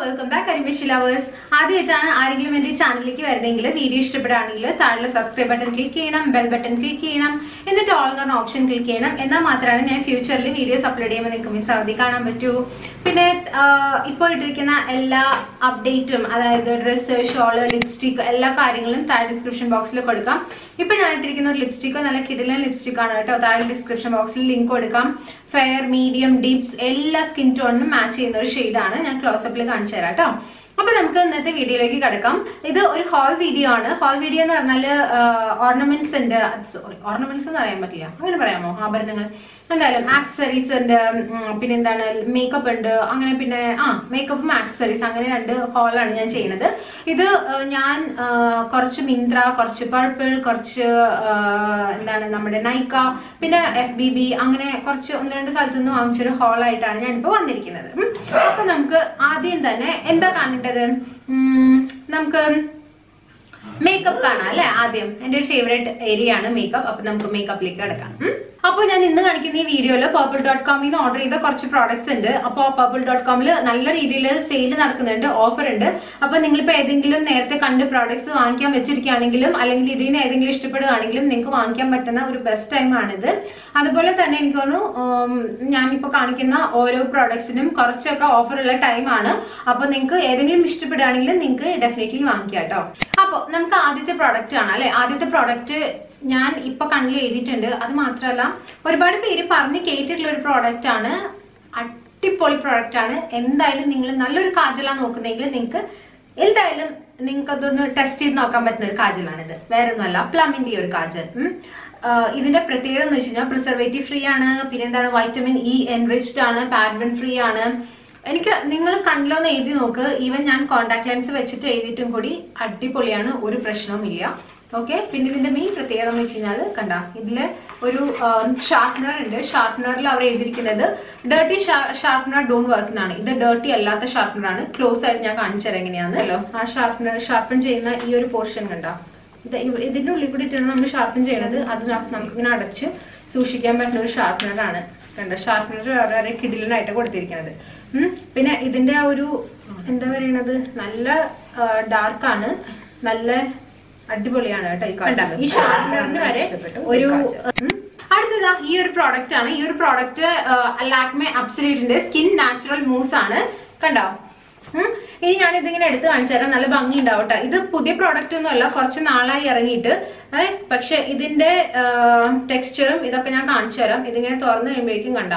Welcome back കരിമിഷി lovers ആദ്യമായിട്ടാണ് ആരെങ്കിലും എന്റെ ചാനലിലേക്ക് വരുന്നെങ്കിൽ വീഡിയോ ഇഷ്ടപ്പെടുകയാണെങ്കിൽ താഴെ സബ്സ്ക്രൈബ് ബട്ടൺ ക്ലിക്ക് ചെയ്യണം ബെൽ ബട്ടൺ ക്ലിക്ക് ചെയ്യണം എന്നിട്ട് ഓൾ എന്ന് പറഞ്ഞ ഓപ്ഷൻ ക്ലിക്ക് ചെയ്യണം എന്നാൽ മാത്രമാണ് ഞാൻ ഫ്യൂച്ചറിൽ വീഡിയോസ് അപ്ലോഡ് ചെയ്യുമ്പോൾ നിങ്ങൾക്ക് മിസ് അവധി കാണാൻ പറ്റൂ പിന്നെ ഇപ്പോൾ ഇട്ടിരിക്കുന്ന എല്ലാ അപ്ഡേറ്റും അതായത് ഡ്രസ്സ് ഷോള് ലിപ്സ്റ്റിക് എല്ലാ കാര്യങ്ങളും താഴെ ഡിസ്ക്രിപ്ഷൻ ബോക്സിൽ കൊടുക്കാം ഇപ്പൊ ഞാൻ ഇട്ടിരിക്കുന്ന ഒരു ലിപ്സ്റ്റിക് നല്ല കിടിലൻ ലിപ്സ്റ്റിക് ആണ് കേട്ടോ താഴെ ഡിസ്ക്രിപ്ഷൻ ബോക്സിൽ ലിങ്ക് കൊടുക്കാം ഫെയർ മീഡിയം ഡീപ്സ് എല്ലാ സ്കിൻ ടോണിനും മാച്ച് ചെയ്യുന്ന ഒരു ഷെയ്ഡാണ് ഞാൻ ക്ലോസപ്പിൽ കാണിച്ചു തരാം കേട്ടോ അപ്പൊ നമുക്ക് ഇന്നത്തെ വീഡിയോയിലേക്ക് കിടക്കാം ഇത് ഒരു ഹോൾ വീഡിയോ ആണ് ഹോൾ വീഡിയോ എന്ന് പറഞ്ഞാല് ഓർണമെന്റ്സ് ഉണ്ട് സോറി ഓർണമെന്റ്സ് എന്ന് പറയാൻ പറ്റില്ല അങ്ങനെ പറയാമോ ആഭരണങ്ങൾ എന്തായാലും ആക്സസറീസ് ഉണ്ട് ഉം, പിന്നെ എന്താണ് മേക്കപ്പ് ഉണ്ട് അങ്ങനെ പിന്നെ ആ മേക്കപ്പും ആക്സസറീസ് അങ്ങനെ രണ്ട് ഹോളാണ് ഞാൻ ചെയ്യുന്നത് ഇത് ആ, ഞാൻ ആ, കുറച്ച് മിന്ത്ര കുറച്ച് പർപ്പിൾ കുറച്ച് ആ, എന്താണ് നമ്മുടെ നൈക്ക പിന്നെ എഫ് ബി ബി അങ്ങനെ കുറച്ച് ഒന്ന് രണ്ട് സ്ഥലത്തു നിന്ന് വാങ്ങിച്ചൊരു ഹോളായിട്ടാണ് ഞാനിപ്പോ വന്നിരിക്കുന്നത് ഉം. അപ്പൊ നമുക്ക് ആദ്യം തന്നെ എന്താ കാണേണ്ടത് ഉം, നമുക്ക് മേക്കപ്പ് കാണാം അല്ലെ ആദ്യം എന്റെ ഒരു ഫേവറേറ്റ് ഏരിയ ആണ് മേക്കപ്പ് അപ്പൊ നമുക്ക് മേക്കപ്പിലേക്ക് കിടക്കാം അപ്പോൾ ഞാൻ ഇന്ന് കാണിക്കുന്ന ഈ വീഡിയോയിൽ പർപ്പിൾ ഡോട്ട് കോമിൽ നിന്ന് ഓർഡർ ചെയ്ത കുറച്ച് പ്രോഡക്ട്സ് ഉണ്ട് അപ്പോൾ പർപ്പിൾ ഡോട്ട് കോമിൽ നല്ല രീതിയിൽ സെയിൽ നടക്കുന്നുണ്ട് ഓഫർ ഉണ്ട് അപ്പോൾ നിങ്ങളിപ്പോൾ ഏതെങ്കിലും നേരത്തെ കണ്ട് പ്രോഡക്ട്സ് വാങ്ങിക്കാൻ വെച്ചിരിക്കുകയാണെങ്കിലും അല്ലെങ്കിൽ ഇതിൽ നിന്ന് ഏതെങ്കിലും ഇഷ്ടപ്പെടുകയാണെങ്കിലും നിങ്ങൾക്ക് വാങ്ങിക്കാൻ പറ്റുന്ന ഒരു ബെസ്റ്റ് ടൈം ആണിത് അതുപോലെ തന്നെ എനിക്ക് തോന്നുന്നു ഉം, ഞാനിപ്പോൾ കാണിക്കുന്ന ഓരോ പ്രോഡക്ട്സിനും കുറച്ചൊക്കെ ഓഫർ ഉള്ള ടൈമാണ് അപ്പോൾ നിങ്ങൾക്ക് ഏതെങ്കിലും ഇഷ്ടപ്പെടുകയാണെങ്കിൽ നിങ്ങൾക്ക് ഡെഫിനറ്റ്ലി വാങ്ങിക്കാം കേട്ടോ അപ്പോൾ നമുക്ക് ആദ്യത്തെ പ്രോഡക്റ്റ് ആണ് അല്ലെ ആദ്യത്തെ പ്രോഡക്റ്റ് ഞാൻ ഇപ്പൊ കണ്ണിൽ എഴുതിയിട്ടുണ്ട് അത് മാത്രമല്ല ഒരുപാട് പേര് പറഞ്ഞ് കേട്ടിട്ടുള്ള ഒരു പ്രോഡക്റ്റ് ആണ് അടിപൊളി പ്രോഡക്റ്റ് ആണ് എന്തായാലും നിങ്ങൾ നല്ലൊരു കാജലാണ് നോക്കുന്നെങ്കിൽ നിങ്ങൾക്ക് എന്തായാലും നിങ്ങൾക്ക് അതൊന്ന് ടെസ്റ്റ് ചെയ്ത് നോക്കാൻ പറ്റുന്ന ഒരു കാജലാണിത് വേറെ ഒന്നുമല്ല പ്ലമിന്റെ ഈ ഒരു കാജൽ ഉം. ആഹ് ഇതിന്റെ പ്രത്യേകത എന്ന് വെച്ച് കഴിഞ്ഞാൽ പ്രിസർവേറ്റീവ് ഫ്രീ ആണ് പിന്നെ എന്താണ് വൈറ്റമിൻ ഇ എൻറിച്ച്ഡ് ആണ് പാരബൻ ഫ്രീ ആണ് എനിക്ക് നിങ്ങൾ കണ്ടിലോന്ന് എഴുതി നോക്ക് ഈവൻ ഞാൻ കോണ്ടാക്ട് ലെൻസ് വെച്ചിട്ട് എഴുതിയിട്ടും കൂടി അടിപൊളിയാണ് ഒരു പ്രശ്നവും ഇല്ല ഓക്കെ പിന്നെ ഇതിന്റെ മെയിൻ പ്രത്യേകത എന്ന് വെച്ച് കഴിഞ്ഞാൽ കണ്ട ഇതില് ഒരു ഷാർപ്പനർ ഉണ്ട് ഷാർപ്പനറിൽ അവർ എഴുതിയിരിക്കുന്നത് ഡേർട്ടി ഷാർപ്പനർ ഡോൺ വർക്ക് എന്നാണ് ഇത് ഡേർട്ടി അല്ലാത്ത ഷാർപ്പനർ ആണ് ക്ലോസ് ആയിട്ട് ഞാൻ കാണിച്ചു തരാം എങ്ങനെയാണല്ലോ ആ ഷാർപ്പനർ ഷാർപ്പൺ ചെയ്യുന്ന ഈ ഒരു പോർഷൻ കണ്ട ഇത് ഇവ- ഇതിന്റെ ഉള്ളിൽ കൂടി ഇട്ടാണ് നമ്മൾ ഷാർപ്പൺ ചെയ്യണത് അത് നമുക്ക് ഇങ്ങനെ അടച്ച് സൂക്ഷിക്കാൻ പറ്റുന്ന ഒരു ഷാർപ്പനർ ആണ് കണ്ട ഷാർപ്പനർ വളരെ കിടിലനായിട്ട് കൊടുത്തിരിക്കുന്നത് ഉം. പിന്നെ ഇതിന്റെ ആ ഒരു എന്താ പറയണത് നല്ല ഡാർക്ക് ആണ് നല്ല അടിപൊളിയാണ് കേട്ടോ ഈ കണ്ട ഈ ഷാർപ്പനറിന് വരെ ഒരു ഉം. അടുത്തതാ ഈ ഒരു പ്രോഡക്റ്റ് ആണ് ഈ ഒരു പ്രോഡക്റ്റ് ലാക്മെ അബ്സല്യൂട്ടിന്റെ സ്കിൻ നാച്ചുറൽ മൂസ് ആണ് കണ്ടോ ഉം. ഇനി ഞാൻ ഇതിങ്ങനെ എടുത്ത് കാണിച്ചു തരാം നല്ല ഭംഗി ഉണ്ടാവും ട്ടോ. ഇത് പുതിയ പ്രോഡക്റ്റ് ഒന്നും അല്ല കുറച്ച് നാളായി ഇറങ്ങിയിട്ട് ഏ പക്ഷെ ഇതിന്റെ ടെക്സ്ചറും ഇതൊക്കെ ഞാൻ കാണിച്ചു തരാം ഇതിങ്ങനെ തുറന്നു കഴിയുമ്പോഴേക്കും കണ്ട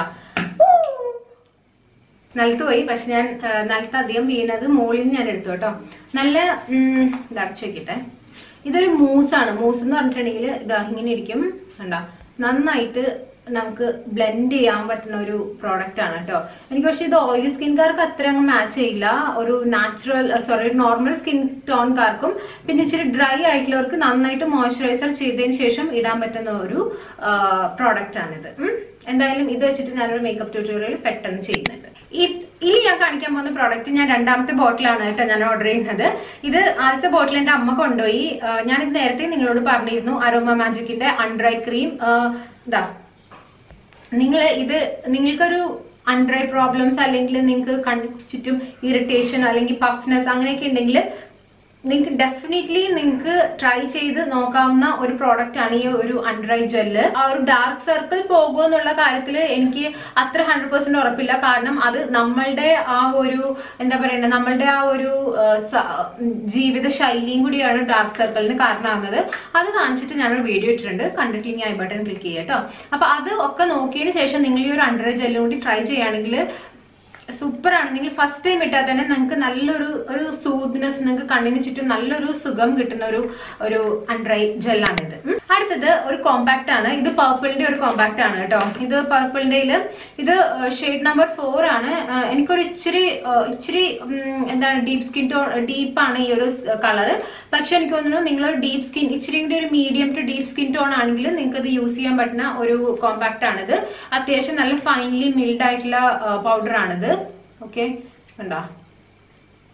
നിലത്ത് പോയി പക്ഷെ ഞാൻ ആ, നിലത്ത് അധികം വീണത് മുകളിൽ നിന്ന് ഞാൻ എടുത്തു കേട്ടോ നല്ല ഉം, ഇത് അടച്ചു വെക്കട്ടെ ഇതൊരു മൂസാണ് മൂസ് എന്ന് പറഞ്ഞിട്ടുണ്ടെങ്കിൽ ഇതാ ഇങ്ങനെ ഇരിക്കും കണ്ടോ നന്നായിട്ട് നമുക്ക് ബ്ലെൻഡ് ചെയ്യാൻ പറ്റുന്ന ഒരു പ്രോഡക്റ്റ് ആണ് കേട്ടോ എനിക്ക് പക്ഷെ ഇത് ഓയിലി സ്കിൻകാർക്ക് അത്ര അങ്ങ് മാച്ച് ചെയ്യില്ല ഒരു നാച്ചുറൽ സോറി നോർമൽ സ്കിൻ ടോൺകാർക്കും പിന്നെ ഇച്ചിരി ഡ്രൈ ആയിട്ടുള്ളവർക്ക് നന്നായിട്ട് മോയ്സ്ചറൈസർ ചെയ്തതിന് ശേഷം ഇടാൻ പറ്റുന്ന ഒരു പ്രോഡക്റ്റ് ആണിത് ഉം. എന്തായാലും ഇത് വെച്ചിട്ട് ഞാനൊരു മേക്കപ്പ് ട്യൂട്ടോറിയൽ പെട്ടെന്ന് ചെയ്യുന്നുണ്ട് ഈ- ഇനി ഞാൻ കാണിക്കാൻ പോകുന്ന പ്രോഡക്റ്റ് ഞാൻ രണ്ടാമത്തെ ബോട്ടിലാണ് കേട്ടോ ഞാൻ ഓർഡർ ചെയ്യുന്നത് ഇത് ആദ്യത്തെ ബോട്ടിൽ എന്റെ അമ്മ കൊണ്ടുപോയി ആ, ഞാനിത് നേരത്തെ നിങ്ങളോട് പറഞ്ഞിരുന്നു അരോമ മാജിക്കിന്റെ അൺഡ്രൈ ക്രീം ഇതാ നിങ്ങൾ ഇത് നിങ്ങൾക്കൊരു അൺഡ്രൈ പ്രോബ്ലംസ് അല്ലെങ്കിൽ നിങ്ങൾക്ക് കൺ ചുറ്റും ഇറിറ്റേഷൻ അല്ലെങ്കിൽ പഫ്നെസ് അങ്ങനെയൊക്കെ ഉണ്ടെങ്കിൽ നിങ്ങൾക്ക് ഡെഫിനറ്റ്ലി നിങ്ങൾക്ക് ട്രൈ ചെയ്ത് നോക്കാവുന്ന ഒരു പ്രോഡക്റ്റ് ആണ് ഈ ഒരു അൺഡ്രൈ ജെല്ല് ആ ഒരു ഡാർക്ക് സർക്കിൾ പോകുമോ എന്നുള്ള കാര്യത്തിൽ എനിക്ക് അത്ര ഹൺഡ്രഡ് പെർസെന്റ് ഉറപ്പില്ല കാരണം അത് നമ്മളുടെ ആ ഒരു എന്താ പറയണ്ടത് നമ്മളുടെ ആ ഒരു ആ, സ- ജീവിത ശൈലിയും കൂടിയാണ് ഡാർക്ക് സർക്കിളിന് കാരണമാകുന്നത് അത് കാണിച്ചിട്ട് ഞാനൊരു വീഡിയോ ഇട്ടിട്ടുണ്ട് കണ്ടിട്ട് ഇനി ഐ ബട്ടൺ ക്ലിക്ക് ചെയ്യാം കേട്ടോ അപ്പൊ അത് ഒക്കെ നോക്കിയതിന് ശേഷം നിങ്ങൾ ഈ ഒരു അണ്ടർ ജെല്ലും കൂടി ട്രൈ ചെയ്യുകയാണെങ്കിൽ സൂപ്പറാണ് നിങ്ങൾ ഫസ്റ്റ് ടൈം ഇട്ടാൽ തന്നെ നിങ്ങൾക്ക് നല്ലൊരു ഒരു സൂദ്നെസ് നിങ്ങൾക്ക് കണ്ണിന് ചുറ്റും നല്ലൊരു സുഖം കിട്ടുന്ന ഒരു ഒരു അൺഡ്രൈ ജെല്ലാണിത് ഉം. അടുത്തത് ഒരു കോമ്പാക്ട് ആണ് ഇത് പർപ്പിളിന്റെ ഒരു കോമ്പാക്ട് ആണ് കേട്ടോ ഇത് പർപ്പിളിന്റെ ഇത് ഷെയ്ഡ് നമ്പർ ഫോർ ആണ് ആ, എനിക്കൊരു ഇച്ചിരി ആ, ഇച്ചിരി ഉം, എന്താണ് ഡീപ് സ്കിൻ ടോൺ ഡീപ്പാണ് ഈ ഒരു കളറ് പക്ഷെ എനിക്ക് തോന്നുന്നു നിങ്ങളൊരു ഡീപ് സ്കിൻ ഇച്ചിരി കൂടി ഒരു medium to deep skin tone ആണെങ്കിൽ നിങ്ങൾക്ക് ഇത് യൂസ് ചെയ്യാൻ പറ്റുന്ന ഒരു കോമ്പാക്ട് ആണിത് അത്യാവശ്യം നല്ല ഫൈനലി മിൽഡ് ആയിട്ടുള്ള പൗഡർ ആണിത് ഓക്കെ കണ്ടോ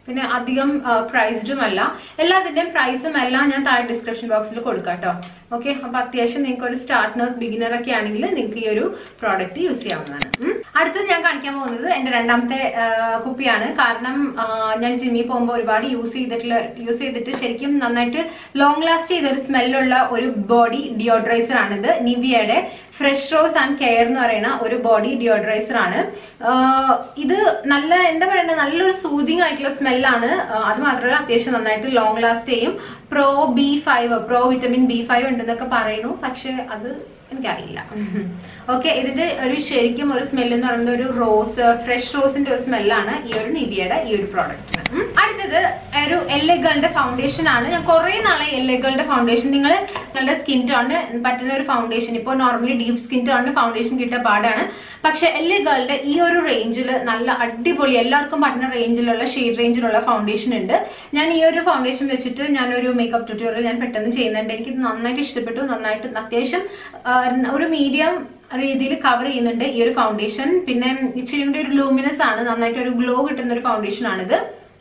പിന്നെ അധികം പ്രൈസ്ഡും അല്ല എല്ലാത്തിന്റെയും പ്രൈസും എല്ലാം ഞാൻ താഴെ ഡിസ്ക്രിപ്ഷൻ ബോക്സിൽ കൊടുക്കാം കേട്ടോ ഓക്കെ അപ്പൊ അത്യാവശ്യം നിങ്ങൾക്ക് ഒരു സ്റ്റാർട്ടേഴ്സ് ബിഗിനർ ഒക്കെ ആണെങ്കിൽ നിങ്ങൾക്ക് ഈ ഒരു പ്രോഡക്റ്റ് യൂസ് ചെയ്യാവുന്നതാണ് ഉം. അടുത്തത് ഞാൻ കാണിക്കാൻ പോകുന്നത് എന്റെ രണ്ടാമത്തെ ആ, കുപ്പിയാണ് കാരണം ആ, ഞാൻ ജിമ്മിൽ പോകുമ്പോൾ ഒരുപാട് യൂസ് ചെയ്തിട്ടുള്ള യൂസ് ചെയ്തിട്ട് ശരിക്കും നന്നായിട്ട് ലോങ് ലാസ്റ്റ് ചെയ്ത ഒരു സ്മെല്ലുള്ള ഒരു ബോഡി ഡിയോഡ്രൈസർ ആണിത് നിവിയയുടെ ഫ്രഷ് റോസ് ആൻഡ് കെയർ എന്ന് പറയുന്ന ഒരു ബോഡി ഡിയോഡ്രൈസർ ആണ് ആഹ് ഇത് നല്ല എന്താ പറയുക നല്ലൊരു സൂതിങ് ആയിട്ടുള്ള സ്മെല്ലാണ് അത് മാത്രമല്ല അത്യാവശ്യം നന്നായിട്ട് ലോങ് ലാസ്റ്റ് ചെയ്യും pro B five pro vitamin B five ഉണ്ടെന്നൊക്കെ പറയുന്നു പക്ഷെ അത് എനിക്കറിയില്ല ഓക്കെ ഇതിന്റെ ഒരു ശരിക്കും ഒരു സ്മെല്ല് എന്ന് പറയുന്നത് ഒരു റോസ് ഫ്രഷ് റോസിന്റെ ഒരു സ്മെല്ലാണ് ഈ ഒരു നിവിയുടെ ഈ ഒരു പ്രോഡക്റ്റിന് അടുത്തത് ഒരു എല്ലഗളുടെ ഫൗണ്ടേഷൻ ആണ് ഞാൻ കുറെ നാളെ എല്ലഗളുടെ ഫൗണ്ടേഷൻ നിങ്ങൾ നിങ്ങളുടെ സ്കിൻ ടോണിന് പറ്റുന്ന ഒരു ഫൗണ്ടേഷൻ ഇപ്പോൾ നോർമലി ഡീപ് സ്കിൻ ടോണിന് ഫൗണ്ടേഷൻ കിട്ടാൻ പാടാണ് പക്ഷെ എല്ലഗളുടെ ഈ ഒരു റേഞ്ചിൽ നല്ല അടിപൊളി എല്ലാവർക്കും പറ്റുന്ന റേഞ്ചിലുള്ള ഷെയ്ഡ് റേഞ്ചിലുള്ള ഫൗണ്ടേഷൻ ഉണ്ട് ഞാൻ ഈ ഒരു ഫൗണ്ടേഷൻ വെച്ചിട്ട് ഞാനൊരു മേക്കപ്പ് ട്യൂട്ടോറിയൽ ഞാൻ പെട്ടെന്ന് ചെയ്യുന്നുണ്ട് എനിക്ക് ഇത് നന്നായിട്ട് ഇഷ്ടപ്പെട്ടു നന്നായിട്ട് അത്യാവശ്യം ആ, ഒരു മീഡിയം രീതിയിൽ കവർ ചെയ്യുന്നുണ്ട് ഈ ഒരു ഫൗണ്ടേഷൻ പിന്നെ ഇച്ചിരി കൂടി ഒരു ലൂമിനസ് ആണ് നന്നായിട്ട് ഒരു ഗ്ലോ കിട്ടുന്ന ഒരു ഫൗണ്ടേഷൻ ആണിത്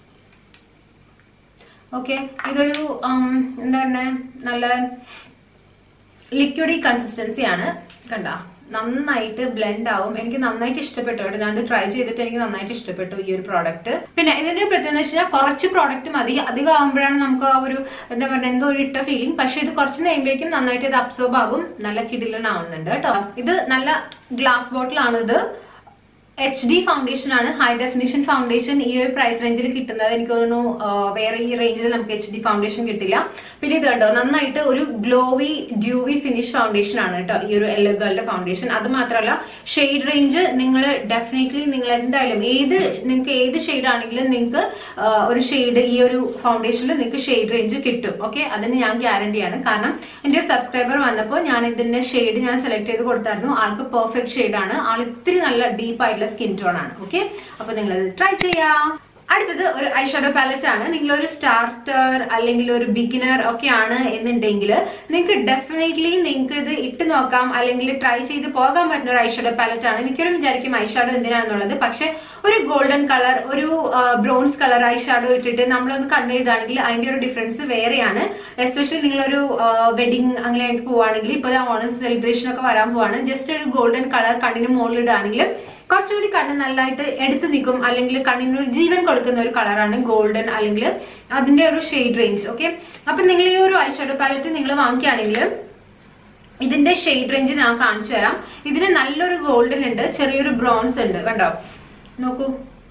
ഓക്കെ ഇതൊരു ഉം, എന്താ പറയുക നല്ല ലിക്വിഡി കൺസിസ്റ്റൻസി ആണ് കണ്ട നന്നായിട്ട് ബ്ലെൻഡ് ആവും എനിക്ക് നന്നായിട്ട് ഇഷ്ടപ്പെട്ടു കേട്ടോ ഞാൻ ട്രൈ ചെയ്തിട്ട് എനിക്ക് നന്നായിട്ട് ഇഷ്ടപ്പെട്ടു ഈ ഒരു പ്രോഡക്റ്റ് പിന്നെ ഇതിന്റെ ഒരു പ്രത്യേകത എന്ന് വെച്ചാൽ കുറച്ച് പ്രോഡക്റ്റ് മതി അധികം ആകുമ്പോഴാണ് നമുക്ക് ആ ഒരു എന്താ പറയുക എന്തോ ഒരു ഇട്ട ഫീലിംഗ് പക്ഷെ ഇത് കുറച്ച് കഴിയുമ്പോഴേക്കും നന്നായിട്ട് ഇത് അബ്സോർബ് ആകും നല്ല കിടിലൻ ആവുന്നുണ്ട് കേട്ടോ ഇത് നല്ല ഗ്ലാസ് ബോട്ടിലാണ് ഇത് എച്ച് ഡി ഫൗണ്ടേഷൻ ആണ് ഹൈ ഡെഫിനിഷൻ ഫൗണ്ടേഷൻ ഈ ഒരു പ്രൈസ് റേഞ്ചിൽ കിട്ടുന്നത് എനിക്ക് തോന്നുന്നു ആ, വേറെ ഈ റേഞ്ചിൽ നമുക്ക് എച്ച് ഡി ഫൗണ്ടേഷൻ കിട്ടില്ല പിന്നെ ഇത് കണ്ടോ നന്നായിട്ട് ഒരു ഗ്ലോവി ഡ്യൂവി ഫിനിഷ് ഫൗണ്ടേഷൻ ആണ് കേട്ടോ ഈ ഒരു എല്ലഗളുടെ ഫൗണ്ടേഷൻ അത് മാത്രമല്ല ഷെയ്ഡ് റേഞ്ച് നിങ്ങൾ ഡെഫിനറ്റ്ലി നിങ്ങൾ എന്തായാലും ഏത് നിങ്ങൾക്ക് ഏത് ഷെയ്ഡ് ആണെങ്കിലും നിങ്ങൾക്ക് ഒരു ഷെയ്ഡ് ഈ ഒരു ഫൗണ്ടേഷനിൽ നിങ്ങൾക്ക് ഷെയ്ഡ് റേഞ്ച് കിട്ടും ഓക്കെ അതിന് ഞാൻ ഗ്യാരണ്ടിയാണ് കാരണം എന്റെ ഒരു സബ്സ്ക്രൈബർ വന്നപ്പോൾ ഞാൻ ഇതിന്റെ ഷെയ്ഡ് ഞാൻ സെലക്ട് ചെയ്ത് കൊടുത്തായിരുന്നു ആൾക്ക് പെർഫെക്റ്റ് ഷെയ്ഡ് ആണ് ആൾ ഇത്തിരി നല്ല ഡീപ്പ് ആയിട്ടുള്ള സ്കിൻ ടോൺ ആണ് ഓക്കെ അപ്പൊ നിങ്ങൾ ട്രൈ ചെയ്യാം അടുത്തത് ഒരു ഐഷാഡോ പാലറ്റ് ആണ് നിങ്ങൾ ഒരു സ്റ്റാർട്ടർ അല്ലെങ്കിൽ ഒരു ബിഗിനർ ഒക്കെ ആണ് എന്നുണ്ടെങ്കിൽ നിങ്ങൾക്ക് ഡെഫിനറ്റ്ലി നിങ്ങൾക്ക് ഇത് ഇട്ട് നോക്കാം അല്ലെങ്കിൽ ട്രൈ ചെയ്ത് പോകാൻ പറ്റുന്ന ഒരു ഐഷാഡോ പാലറ്റ് ആണ് മിക്കവരും വിചാരിക്കും ഐഷാഡോ എന്തിനാണെന്നുള്ളത് പക്ഷെ ഒരു ഗോൾഡൻ കളർ ഒരു ബ്രൗൺസ് കളർ ഐഷാഡോ ഇട്ടിട്ട് നമ്മളൊന്ന് കണ്ണു ചെയ്താണെങ്കിൽ അതിന്റെ ഒരു ഡിഫറൻസ് വേറെയാണ് എസ്പെഷ്യലി നിങ്ങളൊരു വെഡിങ് അങ്ങനെ പോവാണെങ്കിൽ ഇപ്പൊ ഓണം സെലിബ്രേഷൻ ഒക്കെ വരാൻ പോവാണ് ജസ്റ്റ് ഒരു ഗോൾഡൻ കളർ കണ്ണിന് മുകളിൽ ഇടുകയാണെങ്കിൽ കുറച്ചുകൂടി കണ്ണ് നല്ലതായിട്ട് എടുത്തു നിൽക്കും അല്ലെങ്കിൽ കണ്ണിന് ഒരു ജീവൻ കൊടുക്കുന്ന ഒരു കളറാണ് ഗോൾഡൻ അല്ലെങ്കിൽ അതിന്റെ ഒരു ഷെയ്ഡ് റേഞ്ച് ഓക്കെ അപ്പൊ നിങ്ങൾ ഈ ഒരു ഐഷാഡോ പാലറ്റ് നിങ്ങൾ വാങ്ങിക്കുകയാണെങ്കിൽ ഇതിന്റെ ഷെയ്ഡ് റേഞ്ച് ഞാൻ കാണിച്ചു തരാം ഇതിന് നല്ലൊരു ഗോൾഡൻ ഉണ്ട് ചെറിയൊരു ബ്രോൺസ് ഉണ്ട് കണ്ടോ നോക്കൂ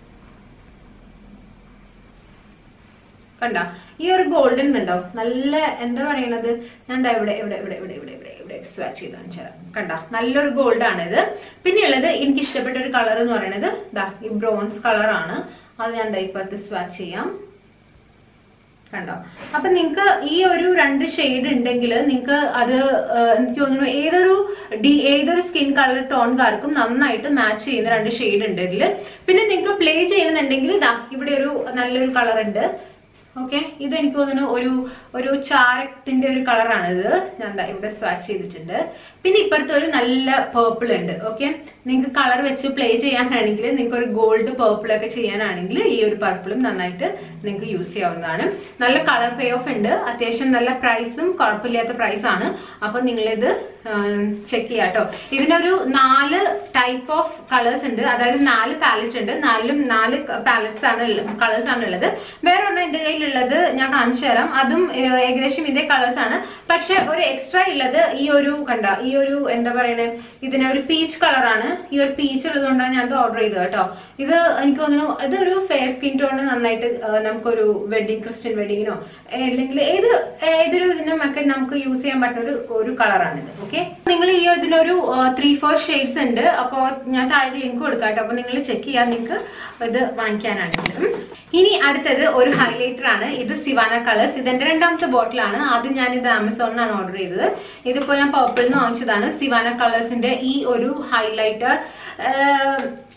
കണ്ട ഈ ഒരു ഗോൾഡൻ ഉണ്ടോ നല്ല എന്താ പറയണത് ഞാൻ ദാ ഇവിടെ ഇവിടെ ഇവിടെ ഇവിടെ ഇവിടെ ഇവിടെ ഇവിടെ സ്വാച്ച് ചെയ്ത് കാണിച്ചു തരാം കണ്ട നല്ലൊരു ഗോൾഡ് ആണ് ഇത് പിന്നെ ഉള്ളത് എനിക്ക് ഇഷ്ടപ്പെട്ട ഒരു കളർ എന്ന് പറയുന്നത് ദാ ഈ ബ്രോൺസ് കളർ ആണ് അത് ഞാൻ ദാ ഇപ്പത്ത് സ്വാച്ച് ചെയ്യാം കണ്ടോ അപ്പൊ നിങ്ങക്ക് ഈ ഒരു രണ്ട് ഷെയ്ഡ് ഉണ്ടെങ്കിൽ നിങ്ങക്ക് അത് ഏഹ്, എനിക്ക് തോന്നുന്നു ഏതൊരു ഡി ഏതൊരു സ്കിൻ കളർ ടോൺകാർക്കും നന്നായിട്ട് മാച്ച് ചെയ്യുന്ന രണ്ട് ഷെയ്ഡ് ഉണ്ട് ഇതില് പിന്നെ നിങ്ങൾക്ക് പ്ലേ ചെയ്യുന്നുണ്ടെങ്കിൽ ഇതാ ഇവിടെ ഒരു നല്ലൊരു കളർ ഉണ്ട് ഓക്കെ ഇത് എനിക്ക് തോന്നുന്നു ഒരു ഒരു ചാരത്തിന്റെ ഒരു കളറാണ് ഇത് ഞാൻ ദാ ഇവിടെ സ്വാച്ച് ചെയ്തിട്ടുണ്ട് പിന്നെ ഇപ്പുറത്തെ ഒരു നല്ല പേർപ്പിൾ ഉണ്ട് ഓക്കെ നിങ്ങൾക്ക് കളർ വെച്ച് പ്ലേ ചെയ്യാനാണെങ്കിൽ നിങ്ങൾക്ക് ഒരു ഗോൾഡ് പേർപ്പിൾ ഒക്കെ ചെയ്യാനാണെങ്കിൽ ഈ ഒരു പർപ്പിളും നന്നായിട്ട് നിങ്ങൾക്ക് യൂസ് ചെയ്യാവുന്നതാണ് നല്ല കളർ പേ ഓഫ് ഉണ്ട് അത്യാവശ്യം നല്ല പ്രൈസും കുഴപ്പമില്ലാത്ത പ്രൈസ് ആണ് അപ്പൊ നിങ്ങളിത് ചെക്ക് ചെയ്യാം കേട്ടോ ഇതിനൊരു നാല് ടൈപ്പ് ഓഫ് കളേഴ്സ് ഉണ്ട് അതായത് നാല് പാലറ്റ് ഉണ്ട് നാലിലും നാല് പാലറ്റ്സ് ആണ് കളേഴ്സ് ആണ് ഉള്ളത് വേറെ ഒരെണ്ണം എന്റെ കയ്യിലുള്ളത് ഞാൻ കാണിച്ചു തരാം അതും ഏഹ്, ഏകദേശം ഇതേ കളേഴ്സ് ആണ് പക്ഷെ ഒരു എക്സ്ട്രാ ഉള്ളത് ഈ ഒരു കണ്ട ഈ ഒരു എന്താ പറയണേ ഇതിന് ഒരു പീച്ച് കളറാണ് ഈ ഒരു പീച്ച് ഉള്ളതുകൊണ്ടാണ് ഞാൻ ഇത് ഓർഡർ ചെയ്തത് കേട്ടോ ഇത് എനിക്ക് തോന്നുന്നു ഇതൊരു ഫെയർ സ്കിൻ ടോണിന് നന്നായിട്ട് ഏഹ്, നമുക്കൊരു വെഡിങ് ക്രിസ്ത്യൻ വെഡിങ്ങിനോ അല്ലെങ്കിൽ ഏത് ഏതൊരു ഇതിനും ഒക്കെ നമുക്ക് യൂസ് ചെയ്യാൻ പറ്റുന്ന ഒരു ഒരു കളറാണിത് ഓക്കെ നിങ്ങൾ ഈ ഇതിനൊരു ത്രീ ഫോർ ഷെയ്ഡ്സ് ഉണ്ട് അപ്പോൾ ഞാൻ താഴെ ലിങ്ക് കൊടുക്കാം കേട്ടോ അപ്പൊ നിങ്ങൾ ചെക്ക് ചെയ്യാൻ നിങ്ങൾക്ക് ഇത് വാങ്ങിക്കാനാണെങ്കിൽ ഉം. ഇനി അടുത്തത് ഒരു ഹൈലൈറ്റർ ആണ് ഇത് സിവാന കളേഴ്സ് ഇതെന്റെ രണ്ടാമത്തെ ബോട്ടിലാണ് ആദ്യം ഞാൻ ഇത് ആമസോണിനാണ് ഓർഡർ ചെയ്തത് ഇതിപ്പോ ഞാൻ പർപ്പിളിൽ നിന്ന് വാങ്ങിച്ചതാണ് സിവാന കളേഴ്സിന്റെ ഈ ഒരു ഹൈലൈറ്റർ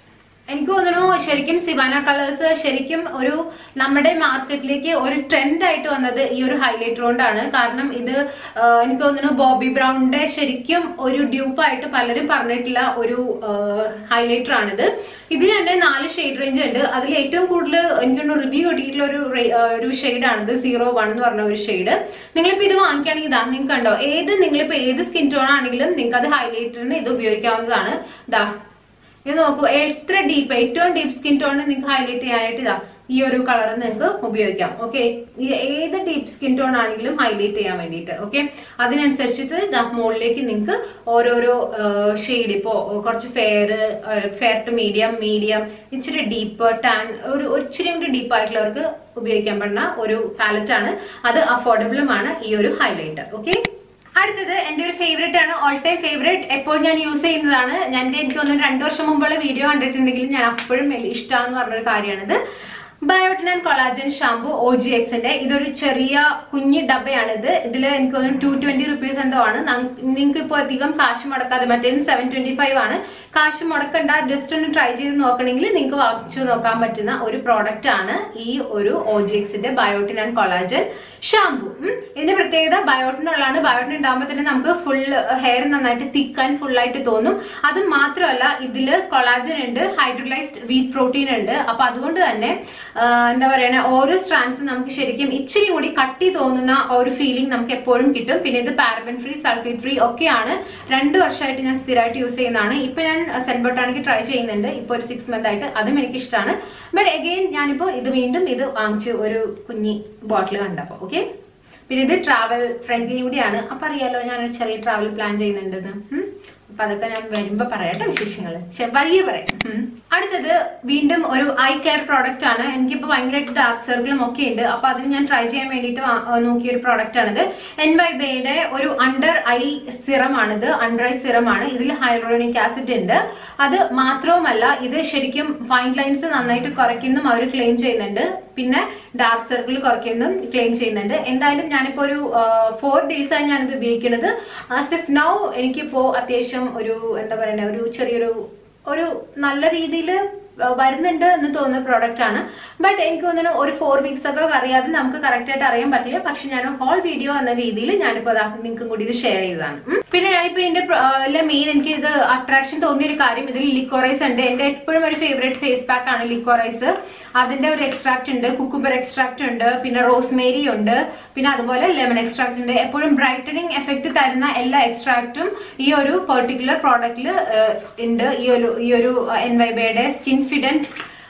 എനിക്ക് തോന്നുന്നു ശരിക്കും സിവാന കളേഴ്സ് ശരിക്കും ഒരു നമ്മുടെ മാർക്കറ്റിലേക്ക് ഒരു ട്രെൻഡ് ആയിട്ട് വന്നത് ഈ ഒരു ഹൈലൈറ്റർ കൊണ്ടാണ് കാരണം ഇത് ആ, എനിക്ക് തോന്നുന്നു ബോബി ബ്രൗണിന്റെ ശരിക്കും ഒരു ഡ്യൂപ്പായിട്ട് പലരും പറഞ്ഞിട്ടുള്ള ഒരു ഹൈലൈറ്റർ ആണിത് ഇതിൽ തന്നെ നാല് ഷെയ്ഡ് റേഞ്ച് ഉണ്ട് അതിൽ ഏറ്റവും കൂടുതൽ എനിക്ക് തോന്നുന്നു റിവ്യൂ കിട്ടിയിട്ടുള്ള ഒരു റേ- ആ, ഒരു ഷെയ്ഡാണിത് സീറോ വൺ എന്ന് പറഞ്ഞ ഒരു ഷെയ്ഡ് നിങ്ങളിപ്പോ ഇത് വാങ്ങിക്കുകയാണെങ്കിൽ ഇതാ നിങ്ങൾക്ക് കണ്ടോ ഏത് നിങ്ങളിപ്പോ ഏത് സ്കിൻ ടോൺ ആണെങ്കിലും നിങ്ങൾക്ക് അത് ഹൈലൈറ്ററിന് ഇത് ഉപയോഗിക്കാവുന്നതാണ് ദാ ഇത് നോക്കൂ എത്ര ഡീപ്പ് ഏറ്റവും ഡീപ്പ് സ്കിൻ ടോണിന് നിങ്ങൾക്ക് ഹൈലൈറ്റ് ചെയ്യാനായിട്ട് ഇതാ ഈ ഒരു കളർ നിങ്ങൾക്ക് ഉപയോഗിക്കാം ഓക്കെ ഏത് ഡീപ്പ് സ്കിൻ ടോൺ ആണെങ്കിലും ഹൈലൈറ്റ് ചെയ്യാൻ വേണ്ടിയിട്ട് ഓക്കെ അതിനനുസരിച്ചിട്ട് ദാ മുകളിലേക്ക് നിങ്ങൾക്ക് ഓരോരോ ഷെയ്ഡ് ഇപ്പോ കുറച്ച് fair fair to medium medium ഇച്ചിരി ഡീപ്പ് ടാൻ ഒരു ഒരു ഇച്ചിരി കൂടി ഡീപ്പ് ആയിട്ടുള്ളവർക്ക് ഉപയോഗിക്കാൻ പറ്റുന്ന ഒരു പാലറ്റ് ആണ് അത് അഫോർഡബിളും ആണ് ഈ ഒരു ഹൈലൈറ്റർ ഓക്കെ അടുത്തത് എന്റെ ഒരു ഫേവറേറ്റ് ആണ് ഓൾ ടൈം ഫേവറേറ്റ് എപ്പോഴും ഞാൻ യൂസ് ചെയ്യുന്നതാണ് ഞാൻ എൻ്റെ എനിക്ക് തോന്നുന്നു രണ്ടു വർഷം മുമ്പുള്ള വീഡിയോ കണ്ടിട്ടുണ്ടെങ്കിലും ഞാൻ അപ്പോഴും വലിയ ഇഷ്ടമാണെന്ന് പറഞ്ഞൊരു കാര്യമാണിത് biotin and collagen shampoo O G എക്സിന്റെ ഇതൊരു ചെറിയ കുഞ്ഞ് ഡബയാണിത് ഇതിൽ എനിക്ക് തോന്നുന്നു ടു ട്വന്റി റുപ്പീസ് എന്തോ ആണ് നിങ്ങൾക്ക് ഇപ്പോൾ അധികം കാശ് മുടക്കാതെ മറ്റേ സെവൻ ട്വന്റി ഫൈവ് ആണ് കാശ് മുടക്കണ്ട ജസ്റ്റ് ഒന്ന് ട്രൈ ചെയ്ത് നോക്കണമെങ്കിൽ നിങ്ങൾക്ക് വാങ്ങിച്ചു നോക്കാൻ പറ്റുന്ന ഒരു പ്രോഡക്റ്റ് ആണ് ഈ ഒരു ഒ ജി എക്സിന്റെ ബയോട്ടിൻ ആൻഡ് കൊളാജൻ ഷാംപൂ ഇതിന്റെ പ്രത്യേകത ബയോട്ടിൻ ഉള്ളതാണ് ബയോട്ടിൻ ഉണ്ടാകുമ്പോൾ തന്നെ നമുക്ക് ഫുൾ ഹെയർ നന്നായിട്ട് തിക്ക് ആൻഡ് ഫുൾ ആയിട്ട് തോന്നും അത് മാത്രമല്ല ഇതില് കൊളാജൻ ഉണ്ട് ഹൈഡ്രോലൈസ്ഡ് വീറ്റ് പ്രോട്ടീൻ ഉണ്ട് അപ്പൊ അതുകൊണ്ട് തന്നെ ആ, എന്താ പറയണ ഓരോ സ്ട്രാൻഡ്സും നമുക്ക് ശരിക്കും ഇച്ചിരി കൂടി കട്ടി തോന്നുന്ന ഒരു ഫീലിംഗ് നമുക്ക് എപ്പോഴും കിട്ടും പിന്നെ ഇത് പാരബൻ ഫ്രീ സൾഫേറ്റ് ഫ്രീ ഒക്കെയാണ് രണ്ട് വർഷമായിട്ട് ഞാൻ സ്ഥിരമായിട്ട് യൂസ് ചെയ്യുന്നതാണ് ഇപ്പൊ ഞാൻ സെൻബോട്ടാണിക്ക് ട്രൈ ചെയ്യുന്നുണ്ട് ഇപ്പൊ ഒരു സിക്സ് മന്ത് ആയിട്ട് അതും എനിക്ക് ഇഷ്ടമാണ് ബട്ട് എഗെയിൻ ഞാനിപ്പോ ഇത് വീണ്ടും ഇത് വാങ്ങിച്ചു ഒരു കുഞ്ഞി ബോട്ടിൽ കണ്ടപ്പോ ഓക്കെ പിന്നെ ഇത് ട്രാവൽ ഫ്രണ്ട്ലി കൂടിയാണ് അപ്പൊ അറിയാലോ ഞാനൊരു ചെറിയ ട്രാവൽ പ്ലാൻ ചെയ്യുന്നുണ്ടെന്ന് ഉം. അപ്പൊ അതൊക്കെ ഞാൻ വരുമ്പോ പറയാട്ടോ വിശേഷങ്ങള് ശരി, വഴിയെ പറയാം ഉം. അടുത്തത് വീണ്ടും ഒരു ഐ കെയർ പ്രോഡക്റ്റ് ആണ് എനിക്കിപ്പോ ഭയങ്കരമായിട്ട് ഡാർക്ക് സർക്കിളും ഒക്കെ ഉണ്ട് അപ്പൊ അതിന് ഞാൻ ട്രൈ ചെയ്യാൻ വേണ്ടിയിട്ട് വാ- ആ, നോക്കിയ ഒരു പ്രോഡക്റ്റ് ആണിത് എൻ വൈ ബേയുടെ ഒരു അണ്ടർ ഐ സിറം ആണിത് അണ്ടർ ഐ സിറം ആണ് ഇതിൽ ഹൈഡ്രോണിക് ആസിഡ് ഉണ്ട് അത് മാത്രവുമല്ല ഇത് ശരിക്കും ഫൈൻ ലൈൻസ് നന്നായിട്ട് കുറയ്ക്കുന്നും അവർ ക്ലെയിം ചെയ്യുന്നുണ്ട് പിന്നെ ഡാർക്ക് സർക്കിൾ കുറയ്ക്കുന്നും ക്ലെയിം ചെയ്യുന്നുണ്ട് എന്തായാലും ഞാനിപ്പോ ഒരു ഫോർ ഡേയ്സ് ആയി ഞാനിത് ഉപയോഗിക്കുന്നത് ആസ് ഇഫ് നൗ എനിക്കിപ്പോ അത്യാവശ്യം ഒരു എന്താ പറയുക ഒരു ചെറിയൊരു ഒരു നല്ല രീതിയിൽ വരുന്നുണ്ട് എന്ന് തോന്നുന്ന പ്രോഡക്റ്റ് ആണ് ബട്ട് എനിക്ക് തോന്നുന്നു ഒരു ഫോർ വീക്സ് ഒക്കെ അറിയാതെ നമുക്ക് കറക്റ്റ് ആയിട്ട് അറിയാൻ പറ്റില്ല പക്ഷെ ഞാൻ ഹോൾ വീഡിയോ എന്ന രീതിയിൽ ഞാനിപ്പോ അതാ നിങ്ങൾക്കും കൂടി ഇത് ഷെയർ ചെയ്തതാണ് ഉം. പിന്നെ ഞാനിപ്പോ ഇതിന്റെ മെയിൻ എനിക്ക് ഇത് അട്രാക്ഷൻ തോന്നിയ ഒരു കാര്യം ഇതിൽ ലിക്കോറൈസ് ഉണ്ട് എന്റെ എപ്പോഴും ഒരു ഫേവറേറ്റ് ഫേസ് പാക്ക് ആണ് ലിക്കോറൈസ് അതിന്റെ ഒരു എക്സ്ട്രാക്ട് ഉണ്ട് കുക്കുംബർ എക്സ്ട്രാക്ട് ഉണ്ട് പിന്നെ റോസ്മേരി ഉണ്ട് പിന്നെ അതുപോലെ ലെമൺ എക്സ്ട്രാക്ട് ഉണ്ട് എപ്പോഴും ബ്രൈറ്റനിങ് എഫക്ട് തരുന്ന എല്ലാ എക്സ്ട്രാക്റ്റും ഈ ഒരു പെർട്ടിക്കുലർ പ്രോഡക്റ്റിൽ ഉണ്ട് ഈ ഒരു ഈ ഒരു എൻ വൈബയുടെ സ്കിൻ ഫിഡന്റ്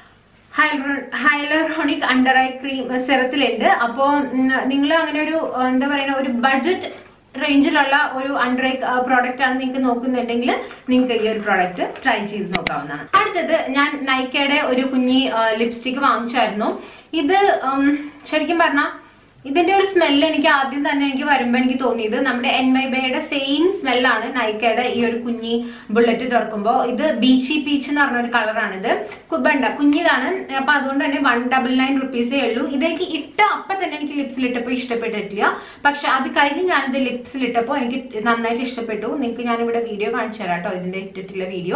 ഹൈലറോണിക് അണ്ടർ ഐ ക്രീം സെറത്തിലുണ്ട് അപ്പോ നിങ്ങൾ അങ്ങനെ ഒരു ഏഹ്, എന്താ പറയുക ഒരു ബഡ്ജറ്റ് റേഞ്ചിലുള്ള ഒരു അണ്ടർ ഐ പ്രോഡക്റ്റ് ആണ് നിങ്ങൾക്ക് നോക്കുന്നുണ്ടെങ്കിൽ നിങ്ങൾക്ക് ഈ ഒരു പ്രോഡക്റ്റ് ട്രൈ ചെയ്ത് നോക്കാവുന്നതാണ് അടുത്തത് ഞാൻ നൈക്കയുടെ ഒരു കുഞ്ഞി ലിപ്സ്റ്റിക് വാങ്ങിച്ചായിരുന്നു ഇത് ഉം, ശരിക്കും പറഞ്ഞാൽ ഇതിന്റെ ഒരു സ്മെല്ല് എനിക്ക് ആദ്യം തന്നെ എനിക്ക് വരുമ്പോ എനിക്ക് തോന്നിയത് നമ്മുടെ എൻ വൈ ബൈയുടെ സെയിം സ്മെല്ലാണ് നൈക്കയുടെ ഈ ഒരു കുഞ്ഞി ബുള്ളറ്റ് തുറക്കുമ്പോൾ ഇത് ബീച്ചി പീച്ച് എന്ന് പറഞ്ഞ ഒരു കളറാണ് ഇത് കുബണ്ട കുഞ്ഞിതാണ് അപ്പൊ അതുകൊണ്ട് തന്നെ വൺ ഡബിൾ നയൻ റുപ്പീസേ ഉള്ളൂ ഇതെനിക്ക് ഇട്ട അപ്പൊ തന്നെ എനിക്ക് ലിപ്സിൽ ഇട്ടപ്പോൾ ഇഷ്ടപ്പെട്ടിട്ടില്ല പക്ഷെ അത് കഴിഞ്ഞ് ഞാനിത് ലിപ്സിൽ ഇട്ടപ്പോൾ എനിക്ക് നന്നായിട്ട് ഇഷ്ടപ്പെട്ടു നിങ്ങൾക്ക് ഞാനിവിടെ വീഡിയോ കാണിച്ചു തരാം കേട്ടോ ഇതിന്റെ ഇട്ടിട്ടുള്ള വീഡിയോ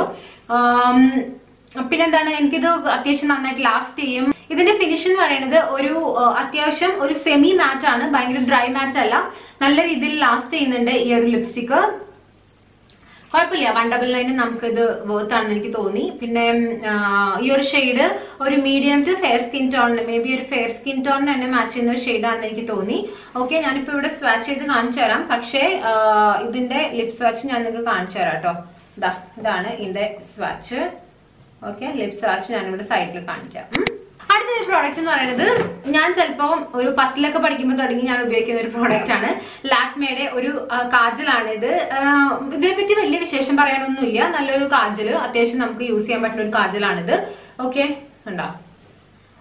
പിന്നെന്താണ് എനിക്കിത് അത്യാവശ്യം നന്നായിട്ട് ലാസ്റ്റ് ചെയ്യും ഇതിന്റെ ഫിനിഷ് എന്ന് പറയുന്നത് ഒരു ആ, അത്യാവശ്യം ഒരു സെമി മാറ്റ് ആണ് ഭയങ്കര ഡ്രൈ മാറ്റ് അല്ല നല്ല രീതിയിൽ ലാസ്റ്റ് ചെയ്യുന്നുണ്ട് ഈ ഒരു ലിപ്സ്റ്റിക്ക് കുഴപ്പമില്ല വൺ ഡബിൾ നയന് നമുക്കിത് വർത്ത് ആണെന്ന് എനിക്ക് തോന്നി പിന്നെ ആ, ഈ ഒരു ഷെയ്ഡ് ഒരു മീഡിയം ടു ഫെയർ സ്കിൻ ടോണിന് മേ ബി ഒരു ഫെയർ സ്കിൻ ടോണിന് തന്നെ മാച്ച് ചെയ്യുന്ന ഒരു ഷെയ്ഡാണെന്ന് എനിക്ക് തോന്നി ഓക്കെ ഞാനിപ്പോ ഇവിടെ സ്വാച്ച് ചെയ്ത് കാണിച്ചു തരാം പക്ഷേ ആ, ഇതിന്റെ ലിപ് സ്വാച്ച് ഞാൻ നിങ്ങൾക്ക് കാണിച്ചു തരാം കേട്ടോ ഇതാ ഇതാണ് ഇതിന്റെ സ്വാച്ച് ഓക്കെ ലിപ് സ്വാച്ച് ഞാനിവിടെ സൈഡിൽ കാണിക്കാം ഉം. അടുത്ത ഒരു പ്രോഡക്റ്റ് എന്ന് പറയുന്നത് ഞാൻ ചിലപ്പോൾ ഒരു പത്തിലൊക്കെ പഠിക്കുമ്പോൾ തുടങ്ങി ഞാൻ ഉപയോഗിക്കുന്ന ഒരു പ്രോഡക്റ്റ് ആണ് ലാക്മേയുടെ ഒരു ആ, കാജലാണ് ഇത് ആ, ഇതിനെപ്പറ്റി വലിയ വിശേഷം പറയാനൊന്നുമില്ല നല്ലൊരു കാജല് അത്യാവശ്യം നമുക്ക് യൂസ് ചെയ്യാൻ പറ്റുന്ന ഒരു കാജലാണിത് ഓക്കെ ഉണ്ടോ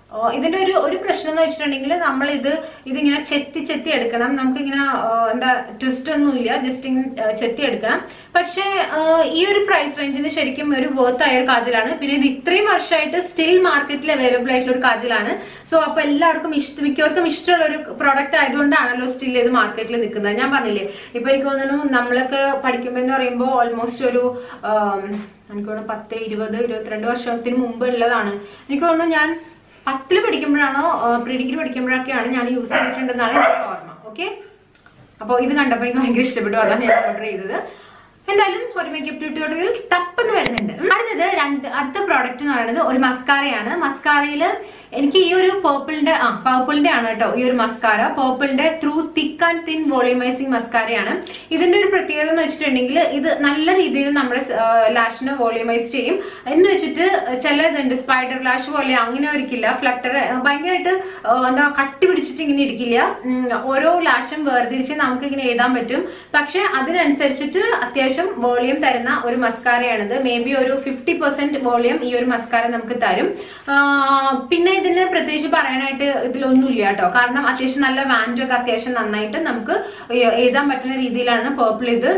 ഓ, ഇതിന്റെ ഒരു ഒരു പ്രശ്നം എന്ന് വെച്ചിട്ടുണ്ടെങ്കിൽ നമ്മൾ ഇത് ഇതിങ്ങനെ ചെത്തി ചെത്തി എടുക്കണം നമുക്കിങ്ങനെ ആ, എന്താ ട്വിസ്റ്റ് ഒന്നുമില്ല ജസ്റ്റ് ഇങ്ങനെ ആ, ചെത്തി എടുക്കണം പക്ഷേ ആ, ഈ ഒരു പ്രൈസ് റേഞ്ചിന് ശരിക്കും ഒരു വർത്ത് ആയ ഒരു കാജലാണ് പിന്നെ ഇത് ഇത്രയും വർഷമായിട്ട് സ്റ്റിൽ മാർക്കറ്റിൽ അവൈലബിൾ ആയിട്ടുള്ള ഒരു കാജലാണ് സോ അപ്പൊ എല്ലാവർക്കും ഇഷ്ട മിക്കവർക്കും ഇഷ്ടമുള്ള ഒരു പ്രോഡക്റ്റ് ആയതുകൊണ്ടാണല്ലോ സ്റ്റിൽ ഇത് മാർക്കറ്റിൽ നിൽക്കുന്നത് ഞാൻ പറഞ്ഞില്ലേ ഇപ്പൊ എനിക്ക് തോന്നുന്നു നമ്മളൊക്കെ പഠിക്കുമ്പോൾ എന്ന് പറയുമ്പോൾ ഓൾമോസ്റ്റ് ഒരു ആം, എനിക്ക് തോന്നുന്നു പത്ത് ഇരുപത് ഇരുപത്തിരണ്ട് വർഷത്തിന് മുമ്പ് ഉള്ളതാണ് എനിക്ക് തോന്നുന്നു ഞാൻ പത്തില് പഠിക്കുമ്പോഴാണോ പ്രീ ഡിഗ്രി പഠിക്കുമ്പോഴൊക്കെയാണ് ഞാൻ യൂസ് ചെയ്തിട്ടുണ്ടെന്നാണ് എനിക്ക് ഓർമ്മ ഓക്കെ അപ്പോൾ ഇത് കണ്ടപ്പോൾ എനിക്ക് ഭയങ്കര ഇഷ്ടപ്പെട്ടു അതാണ് ഞാൻ ഓർഡർ ചെയ്തത് എന്തായാലും ഒരു മേക്കപ്പ് ട്യൂട്ടോറിയൽ ടപ്പെന്ന് വരുന്നുണ്ട് അടുത്തത് രണ്ട് അടുത്ത പ്രോഡക്റ്റ് എന്ന് പറയുന്നത് ഒരു മസ്കാരയാണ് മസ്കാരയില് എനിക്ക് ഈ ഒരു പേർപ്പിളിന്റെ ആ പേർപ്പിളിന്റെ ആണ് കേട്ടോ ഈ ഒരു മസ്കാര പേർപ്പിളിന്റെ through thick and thin volumising മസ്കാരയാണ് ഇതിന്റെ ഒരു പ്രത്യേകത എന്ന് വെച്ചിട്ടുണ്ടെങ്കിൽ ഇത് നല്ല രീതിയിൽ നമ്മുടെ ലാഷിനെ വോളിയമൈസ് ചെയ്യും എന്ന് വെച്ചിട്ട് ചില ഇതുണ്ട് സ്പൈഡർ ലാഷ് പോലെ അങ്ങനെ ഒരിക്കില്ല ഫ്ലട്ടർ ഭയങ്കരമായിട്ട് ആ, എന്താ കട്ടി പിടിച്ചിട്ട് ഇങ്ങനെ ഇരിക്കില്ല ഉം, ഓരോ ലാഷും വേർതിരിച്ച് നമുക്ക് ഇങ്ങനെ എഴുതാൻ പറ്റും പക്ഷെ അതിനനുസരിച്ചിട്ട് അത്യാവശ്യം വോളിയം തരുന്ന ഒരു മസ്കാരയാണിത് മേ ബി ഒരു ഫിഫ്റ്റി പെർസെന്റ് വോളിയം ഈ ഒരു മസ്കാര നമുക്ക് തരും ആ, പിന്നെ ഇതിന് പ്രത്യേകിച്ച് പറയാനായിട്ട് ഇതിലൊന്നുമില്ല കേട്ടോ കാരണം അത്യാവശ്യം നല്ല വാൻഡ് ഒക്കെ അത്യാവശ്യം നന്നായിട്ട് നമുക്ക് എ- എഴുതാൻ പറ്റുന്ന രീതിയിലാണ് പേർപ്പിൾ ഇത്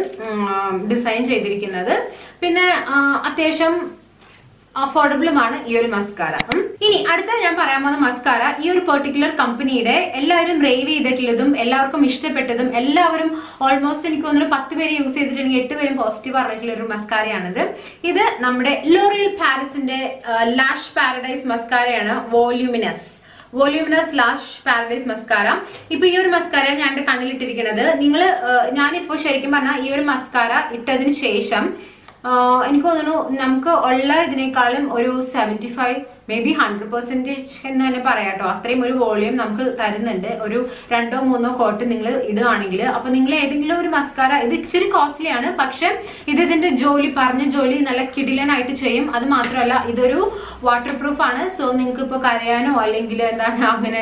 ഡിസൈൻ ചെയ്തിരിക്കുന്നത് പിന്നെ ആ, അത്യാവശ്യം അഫോർഡബിളുമാണ് ഈ ഒരു മസ്കാര ഉം. ഇനി അടുത്ത ഞാൻ പറയാൻ പോകുന്ന മസ്കാര ഈ ഒരു പെർട്ടിക്കുലർ കമ്പനിയുടെ എല്ലാവരും റേവ് ചെയ്തിട്ടുള്ളതും എല്ലാവർക്കും ഇഷ്ടപ്പെട്ടതും എല്ലാവരും ഓൾമോസ്റ്റ് എനിക്ക് തോന്നുന്നു പത്ത് പേര് യൂസ് ചെയ്തിട്ടുണ്ടെങ്കിൽ എട്ട് പേരും പോസിറ്റീവ് പറഞ്ഞിട്ടുള്ള ഒരു മസ്കാരയാണിത് ഇത് നമ്മുടെ ലോറിയൽ പാരിസിന്റെ ലാഷ് പാരഡൈസ് മസ്കാരയാണ് voluminous voluminous lash paradise mascara ഇപ്പൊ ഈ ഒരു മസ്കാര ഞാൻ എന്റെ കണ്ണിലിട്ടിരിക്കുന്നത് നിങ്ങൾ ഞാനിപ്പോ ശരിക്കും പറഞ്ഞാൽ ഈ ഒരു മസ്കാര ഇട്ടതിന് ശേഷം ആഹ് എനിക്ക് തോന്നുന്നു നമുക്ക് ഉള്ള ഇതിനേക്കാളും ഒരു seventy five maybe hundred percentage എന്ന് തന്നെ പറയാം കേട്ടോ അത്രയും ഒരു വോളിയം നമുക്ക് തരുന്നുണ്ട് ഒരു രണ്ടോ മൂന്നോ കോട്ട് നിങ്ങൾ ഇടുകയാണെങ്കിൽ അപ്പൊ നിങ്ങൾ ഏതെങ്കിലും ഒരു മസ്കാര ഇത് ഇച്ചിരി കോസ്റ്റ്ലി ആണ് പക്ഷെ ഇത് ഇതിന്റെ ജോലി പറഞ്ഞ ജോലി നല്ല കിടിലനായിട്ട് ചെയ്യും അത് മാത്രമല്ല ഇതൊരു വാട്ടർ പ്രൂഫ് ആണ് സോ നിങ്ങൾക്ക് ഇപ്പൊ കരയാനോ അല്ലെങ്കിൽ എന്താണ് അങ്ങനെ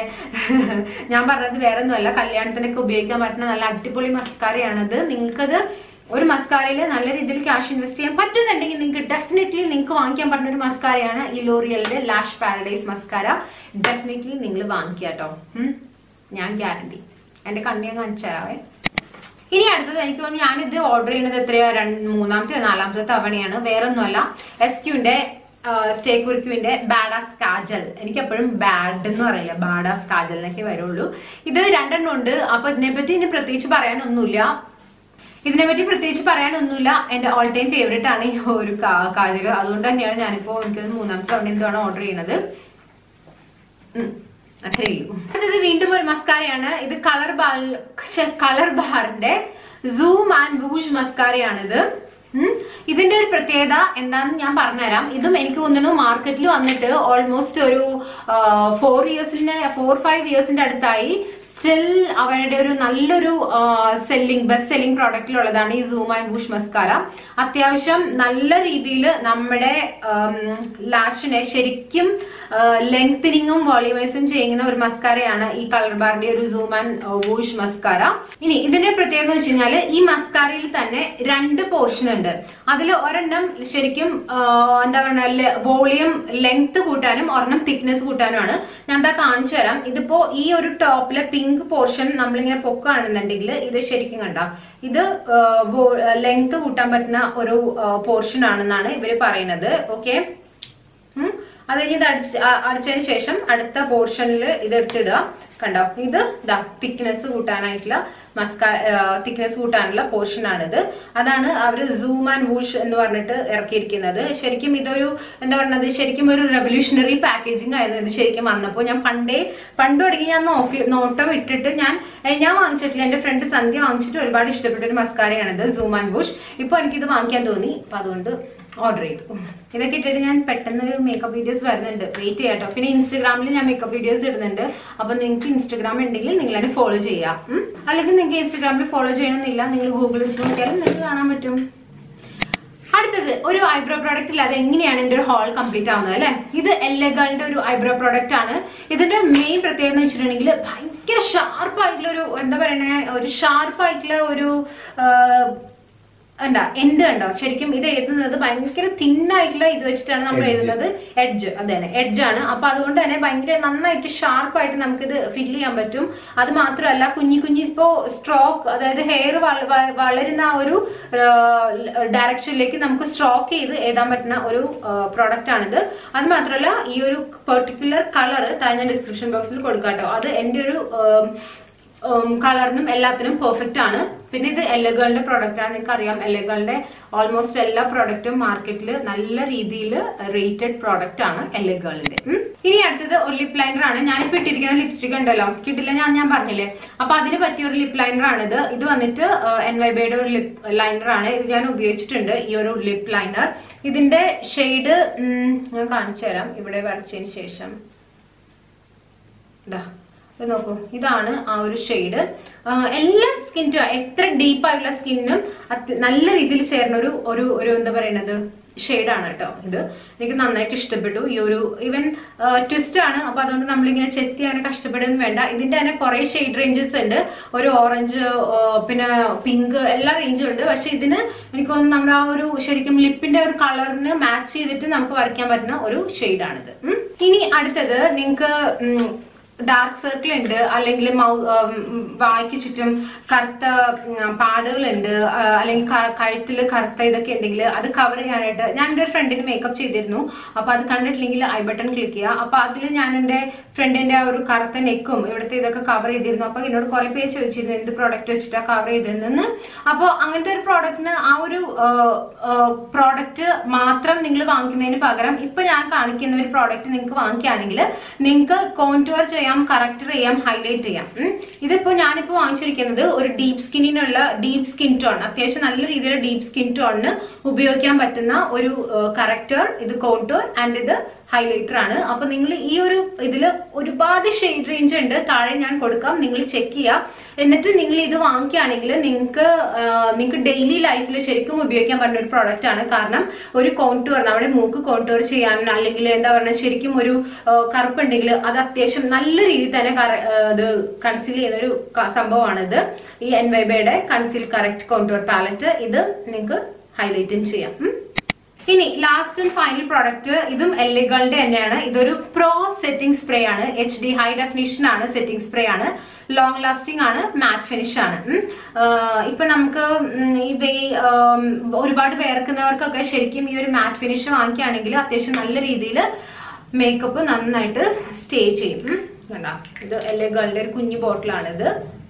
ഞാൻ പറഞ്ഞത് വേറെ ഒന്നുമല്ല കല്യാണത്തിനൊക്കെ ഉപയോഗിക്കാൻ പറ്റുന്ന നല്ല അടിപൊളി മസ്കാരയാണിത് നിങ്ങൾക്കത് ഒരു മസ്കാരയിൽ നല്ല രീതിയിൽ ക്യാഷ് ഇൻവെസ്റ്റ് ചെയ്യാൻ പറ്റുന്നുണ്ടെങ്കിൽ നിങ്ങൾക്ക് ഡെഫിനറ്റ്ലി നിങ്ങൾക്ക് വാങ്ങിക്കാൻ പറ്റുന്ന ഒരു മസ്കാരയാണ് ഈ ലോറിയലിന്റെ ലാഷ് പാരഡൈസ് മസ്കാര ഡെഫിനറ്റ്ലി നിങ്ങൾ വാങ്ങിക്കുക കേട്ടോ ഉം. ഞാൻ ഗ്യാരണ്ടി എന്റെ കണ്ണിയെ കാണിച്ചു തരാവേ ഇനി അടുത്തത് എനിക്ക് തോന്നുന്നു ഞാനിത് ഓർഡർ ചെയ്യുന്നത് എത്രയോ രണ്ട് മൂന്നാമത്തെ നാലാമത്തെ തവണയാണ് വേറൊന്നുമല്ല എസ് ക്യൂന്റെ സ്റ്റേ കുറിക്കുവിന്റെ ബാഡാസ് കാജൽ എനിക്ക് എപ്പോഴും ബാഡ് എന്ന് പറയില്ല ബാഡാസ് കാജൽ എന്നൊക്കെ വരുള്ളൂ ഇത് രണ്ടെണ്ണം ഉണ്ട് അപ്പൊ ഇതിനെപ്പറ്റി ഇനി പ്രത്യേകിച്ച് പറയാനൊന്നുമില്ല ഇതിനെപ്പറ്റി പ്രത്യേകിച്ച് പറയാനൊന്നുമില്ല എന്റെ ഓൾ ടൈം ഫേവറേറ്റ് ആണ് ഈ ഒരു കാ- കാജൽ അതുകൊണ്ട് തന്നെയാണ് ഞാനിപ്പോ എനിക്ക് മൂന്നാമത്തെ തവണ എന്താണ് ഓർഡർ ചെയ്യുന്നത് ഉം. അത്രേ ഉള്ളൂ അടുത്തത് വീണ്ടും ഒരു മസ്കാരയാണ് ഇത് കളർ ബാൽ കളർ ബാറിന്റെ സൂം ആൻഡ് വൂഷ് മസ്കാരയാണിത് ഉം. ഇതിന്റെ ഒരു പ്രത്യേകത എന്താണെന്ന് ഞാൻ പറഞ്ഞുതരാം ഇതും എനിക്ക് തോന്നുന്നു മാർക്കറ്റിൽ വന്നിട്ട് ഓൾമോസ്റ്റ് ഒരു ഫോർ ഇയേഴ്സിന് ഫോർ ഫൈവ് ഇയേഴ്സിന്റെ അടുത്തായി സ്റ്റിൽ അവരുടെ ഒരു നല്ലൊരു സെല്ലിംഗ് ബെസ്റ്റ് സെല്ലിംഗ് പ്രോഡക്റ്റിലുള്ളതാണ് ഈ സൂം ആൻഡ് ബുഷ് മസ്കാര അത്യാവശ്യം നല്ല രീതിയിൽ നമ്മുടെ ലാഷിനെ ശരിക്കും ലെങ്തനിങ്ങും വോളിയമൈസും ചെയ്യുന്ന ഒരു മസ്കാരയാണ് ഈ കളർ ബാറിന്റെ ഒരു സൂം ആൻഡ് വൂഷ് മസ്കാര ഇനി ഇതിന്റെ പ്രത്യേകത എന്ന് വെച്ച് കഴിഞ്ഞാല് ഈ മസ്കാരയിൽ തന്നെ രണ്ട് പോർഷൻ ഉണ്ട് അതിൽ ഒരെണ്ണം ശരിക്കും ആ, എന്താ പറയുക വോളിയം ലെങ്ത് കൂട്ടാനും ഒരെണ്ണം തിക്നെസ് കൂട്ടാനുമാണ് ഞാൻ എന്താ കാണിച്ചു തരാം ഇതിപ്പോ ഈ ഒരു ടോപ്പിലെ പിങ്ക് പോർഷൻ നമ്മളിങ്ങനെ പൊക്കുകയാണെന്നുണ്ടെങ്കിൽ ഇത് ശരിക്കും കണ്ട ഇത് ലെങ്ത് കൂട്ടാൻ പറ്റുന്ന ഒരു പോർഷൻ ആണെന്നാണ് ഇവര് പറയുന്നത് ഓക്കെ ഉം. അത് കഴിഞ്ഞ് ഇത് അടിച്ച് അ- അടിച്ചതിന് ശേഷം അടുത്ത പോർഷനിൽ ഇത് എടുത്തിടുക കണ്ടോ ഇത് ഇതാ തിക്നെസ് കൂട്ടാനായിട്ടുള്ള മസ്കാ തിക്നെസ് കൂട്ടാനുള്ള പോർഷൻ ആണിത് അതാണ് അവർ സൂം ആൻഡ് വൂഷ് എന്ന് പറഞ്ഞിട്ട് ഇറക്കിയിരിക്കുന്നത് ശരിക്കും ഇതൊരു എന്താ പറയുന്നത് ശരിക്കും ഒരു റെവല്യൂഷണറി പാക്കേജിംഗ് ആയിരുന്നു ഇത് ശരിക്കും വന്നപ്പോൾ ഞാൻ പണ്ടേ പണ്ട് തുടങ്ങി ഞാൻ നോക്കി നോട്ടം ഇട്ടിട്ട് ഞാൻ ഏ, ഞാൻ വാങ്ങിച്ചിട്ടില്ല എന്റെ ഫ്രണ്ട് സന്ധ്യ വാങ്ങിച്ചിട്ട് ഒരുപാട് ഇഷ്ടപ്പെട്ട ഒരു മസ്കാരയാണിത് സൂം ആൻഡ് വൂഷ് ഇപ്പൊ എനിക്കിത് വാങ്ങിക്കാൻ തോന്നി അപ്പൊ അതുകൊണ്ട് ഓർഡർ ചെയ്തു ഇതൊക്കെ ഇട്ടിട്ട് ഞാൻ പെട്ടെന്ന് ഒരു മേക്കപ്പ് വീഡിയോസ് വരുന്നുണ്ട് വെയിറ്റ് ചെയ്യാട്ടോ പിന്നെ ഇൻസ്റ്റാഗ്രാമിൽ ഞാൻ മേക്കപ്പ് വീഡിയോസ് ഇടുന്നുണ്ട് അപ്പൊ നിങ്ങൾക്ക് ഇൻസ്റ്റാഗ്രാം ഉണ്ടെങ്കിൽ നിങ്ങൾ എന്നെ ഫോളോ ചെയ്യാം ഉം. അല്ലെങ്കിൽ നിങ്ങൾക്ക് ഇൻസ്റ്റാഗ്രാമിൽ ഫോളോ ചെയ്യണമെന്നില്ല നിങ്ങൾ ഗൂഗിളിൽ എടുത്ത് നോക്കിയാലും നിങ്ങൾക്ക് കാണാൻ പറ്റും അടുത്തത് ഒരു ഐബ്രോ പ്രോഡക്റ്റ് ഇല്ലാതെ എങ്ങനെയാണ് എന്റെ ഒരു ഹോൾ കംപ്ലീറ്റ് ആവുന്നത് അല്ലെ ഇത് എല്ലഗാളിന്റെ ഒരു ഐബ്രോ പ്രോഡക്റ്റ് ആണ് ഇതിന്റെ മെയിൻ പ്രത്യേകത എന്ന് വെച്ചിട്ടുണ്ടെങ്കിൽ ഭയങ്കര ഷാർപ്പ് ആയിട്ടുള്ള ഒരു എന്താ പറയണേ ഒരു ഷാർപ്പ് ആയിട്ടുള്ള ഒരു ആ, എന്താ എന്ത് കണ്ടോ ശരിക്കും ഇത് എഴുതുന്നത് ഭയങ്കര തിന്നായിട്ടുള്ള ഇത് വെച്ചിട്ടാണ് നമ്മൾ Edge. എഴുതുന്നത് എഡ്ജ് അതെ എഡ്ജ് ആണ് അപ്പൊ അതുകൊണ്ട് തന്നെ ഭയങ്കര നന്നായിട്ട് ഷാർപ്പായിട്ട് നമുക്കിത് ഫിൽ ചെയ്യാൻ പറ്റും അത് മാത്രമല്ല കുഞ്ഞി കുഞ്ഞി ഇപ്പോ സ്ട്രോക്ക് അതായത് ഹെയർ വളരുന്ന ആ ഒരു ഡയറക്ഷനിലേക്ക് നമുക്ക് സ്ട്രോക്ക് ചെയ്ത് എഴുതാൻ പറ്റുന്ന ഒരു പ്രോഡക്റ്റ് ആണിത് അത് മാത്രമല്ല ഈ ഒരു പെർട്ടിക്കുലർ കളർ താഴെ ഞാൻ ഡിസ്ക്രിപ്ഷൻ ബോക്സിൽ കൊടുക്കാം കേട്ടോ അത് എന്റെ ഒരു കളറിനും എല്ലാത്തിനും പെർഫെക്റ്റ് ആണ് പിന്നെ ഇത് എല്ലകളുടെ പ്രോഡക്റ്റ് ആണ് നിങ്ങൾക്ക് അറിയാം എല്ലകളുടെ ഓൾമോസ്റ്റ് എല്ലാ പ്രോഡക്റ്റും മാർക്കറ്റിൽ നല്ല രീതിയിൽ റേറ്റഡ് പ്രോഡക്റ്റ് ആണ് എല്ലകളുടെ ഇനി അടുത്തത് ഒരു ലിപ് ലൈനർ ആണ് ഞാനിപ്പോ ഇട്ടിരിക്കുന്ന ലിപ്സ്റ്റിക് ഉണ്ടല്ലോ കിട്ടില്ല ഞാൻ ഞാൻ പറഞ്ഞില്ലേ അപ്പൊ അതിന് പറ്റിയ ഒരു ലിപ് ലൈനർ ആണ് ഇത് ഇത് വന്നിട്ട് എൻ വൈ ബൈയുടെ ഒരു ലിപ് ലൈനർ ആണ് ഇത് ഞാൻ ഉപയോഗിച്ചിട്ടുണ്ട് ഈ ഒരു ലിപ് ലൈനർ ഇതിന്റെ ഷെയ്ഡ് ഞാൻ കാണിച്ചു തരാം ഇവിടെ വരച്ചതിന് ശേഷം ഇതാ ഇത് നോക്കൂ ഇതാണ് ആ ഒരു ഷെയ്ഡ് എല്ലാ സ്കിന്നും എത്ര ഡീപ്പ് ആയിട്ടുള്ള സ്കിന്നും നല്ല രീതിയിൽ ചേർന്ന ഒരു ഒരു ഒരു എന്താ പറയണത് ഷെയ്ഡാണ് കേട്ടോ ഇത് എനിക്ക് നന്നായിട്ട് ഇഷ്ടപ്പെട്ടു ഈ ഒരു ഈവൻ ട്വിസ്റ്റ് ആണ് അപ്പൊ അതുകൊണ്ട് നമ്മളിങ്ങനെ ചെത്തി അങ്ങനെ കഷ്ടപ്പെടുന്നു വേണ്ട ഇതിന്റെ തന്നെ കുറെ ഷെയ്ഡ് റേഞ്ചസ് ഉണ്ട് ഒരു ഓറഞ്ച് പിന്നെ പിങ്ക് എല്ലാ റേഞ്ചും ഉണ്ട് പക്ഷെ ഇതിന് എനിക്ക് തോന്നുന്നു നമ്മുടെ ആ ഒരു ശരിക്കും ലിപ്പിന്റെ ഒരു കളറിന് മാച്ച് ചെയ്തിട്ട് നമുക്ക് വരയ്ക്കാൻ പറ്റുന്ന ഒരു ഷെയ്ഡാണിത് ഉം. ഇനി അടുത്തത് നിങ്ങൾക്ക് ഡാർക്ക് സർക്കിൾ ഉണ്ട് അല്ലെങ്കിൽ മൗ വായ്ക്ക് ചുറ്റും കറുത്ത ഉം, പാടുകളുണ്ട് ആ, അല്ലെങ്കിൽ ക- കഴുത്തില് കറുത്ത ഇതൊക്കെ ഉണ്ടെങ്കിൽ അത് കവർ ചെയ്യാനായിട്ട് ഞാൻ എൻ്റെ ഒരു ഫ്രണ്ടിന് മേക്കപ്പ് ചെയ്തിരുന്നു അപ്പൊ അത് കണ്ടിട്ടില്ലെങ്കിൽ ഐ ബട്ടൺ ക്ലിക്ക് ചെയ്യുക അപ്പൊ അതിൽ ഞാൻ എൻ്റെ ഫ്രണ്ടിന്റെ ആ ഒരു കറുത്ത നെക്കും ഇവിടുത്തെ ഇതൊക്കെ കവർ ചെയ്തിരുന്നു അപ്പൊ എന്നോട് കുറെ പേര് ചോദിച്ചിരുന്നു എന്ത് പ്രോഡക്റ്റ് വെച്ചിട്ടാ കവർ ചെയ്തിരുന്നെന്ന് അപ്പോൾ അങ്ങനത്തെ ഒരു പ്രോഡക്റ്റിന് ആ ഒരു പ്രോഡക്റ്റ് മാത്രം നിങ്ങൾ വാങ്ങിക്കുന്നതിന് പകരം ഇപ്പൊ ഞാൻ കാണിക്കുന്ന ഒരു പ്രോഡക്റ്റ് നിങ്ങൾക്ക് വാങ്ങിക്കുകയാണെങ്കിൽ നിങ്ങൾക്ക് കോൺറ്റുവർ ചെയ്യാം കറക്റ്റർ ചെയ്യാം ഹൈലൈറ്റ് ചെയ്യാം ഉം. ഇതിപ്പോ ഞാനിപ്പോ വാങ്ങിച്ചിരിക്കുന്നത് ഒരു ഡീപ് സ്കിന്നിനുള്ള ഡീപ് സ്കിൻ ടോൺ അത്യാവശ്യം നല്ല രീതിയിൽ ഡീപ് സ്കിൻ ടോണിന് ഉപയോഗിക്കാൻ പറ്റുന്ന ഒരു കറക്റ്റർ ഇത് കോൺടൂർ ആൻഡ് ഇത് ഹൈലൈറ്റർ ആണ് അപ്പൊ നിങ്ങൾ ഈ ഒരു ഇതില് ഒരുപാട് ഷെയ്ഡ് റേഞ്ച് ഉണ്ട് താഴെ ഞാൻ കൊടുക്കാം നിങ്ങൾ ചെക്ക് ചെയ്യാം എന്നിട്ട് നിങ്ങൾ ഇത് വാങ്ങിക്കുകയാണെങ്കിൽ നിങ്ങൾക്ക് നിങ്ങൾക്ക് ഡെയിലി ലൈഫിൽ ശരിക്കും ഉപയോഗിക്കാൻ പറ്റുന്ന ഒരു പ്രോഡക്റ്റ് ആണ് കാരണം ഒരു കോൺടൂർ നമ്മുടെ മൂക്ക് കോൺടൂർ ചെയ്യാൻ അല്ലെങ്കിൽ എന്താ പറയുക ശരിക്കും ഒരു ആ, കറുപ്പുണ്ടെങ്കിൽ അത് അത്യാവശ്യം നല്ല രീതിയിൽ തന്നെ കറ- ആ, ഇത് കൺസീൽ ചെയ്യുന്ന ഒരു ക- സംഭവമാണിത് ഈ എൻ വൈബയുടെ കൺസീൽ കറക്റ്റ് കോൺടൂർ പാലറ്റ് ഇത് നിങ്ങൾക്ക് ഹൈലൈറ്റും ചെയ്യാം ഉം. ഇനി ലാസ്റ്റ് ആൻഡ് ഫൈനൽ പ്രോഡക്റ്റ് ഇതും എല്ലുകളുടെ തന്നെയാണ് ഇതൊരു പ്രോ സെറ്റിംഗ് സ്പ്രേ ആണ് എച്ച് ഡി ഹൈ ഡെഫിനിഷൻ ആണ് സെറ്റിംഗ് സ്പ്രേ ആണ് ലോങ് ലാസ്റ്റിംഗ് ആണ് മാറ്റ് ഫിനിഷ് ആണ് ഉം. ആഹ് ഇപ്പൊ നമുക്ക് ഉം ഈ വേ- ആം, ഒരുപാട് വേർക്കുന്നവർക്കൊക്കെ ശരിക്കും ഈ ഒരു മാറ്റ് ഫിനിഷ് വാങ്ങിക്കുകയാണെങ്കിൽ അത്യാവശ്യം നല്ല രീതിയിൽ മേക്കപ്പ് നന്നായിട്ട് സ്റ്റേ ചെയ്യും ഉം. കണ്ടോ ഇത് എല്ലുകളുടെ ഒരു കുഞ്ഞു ബോട്ടിലാണിത്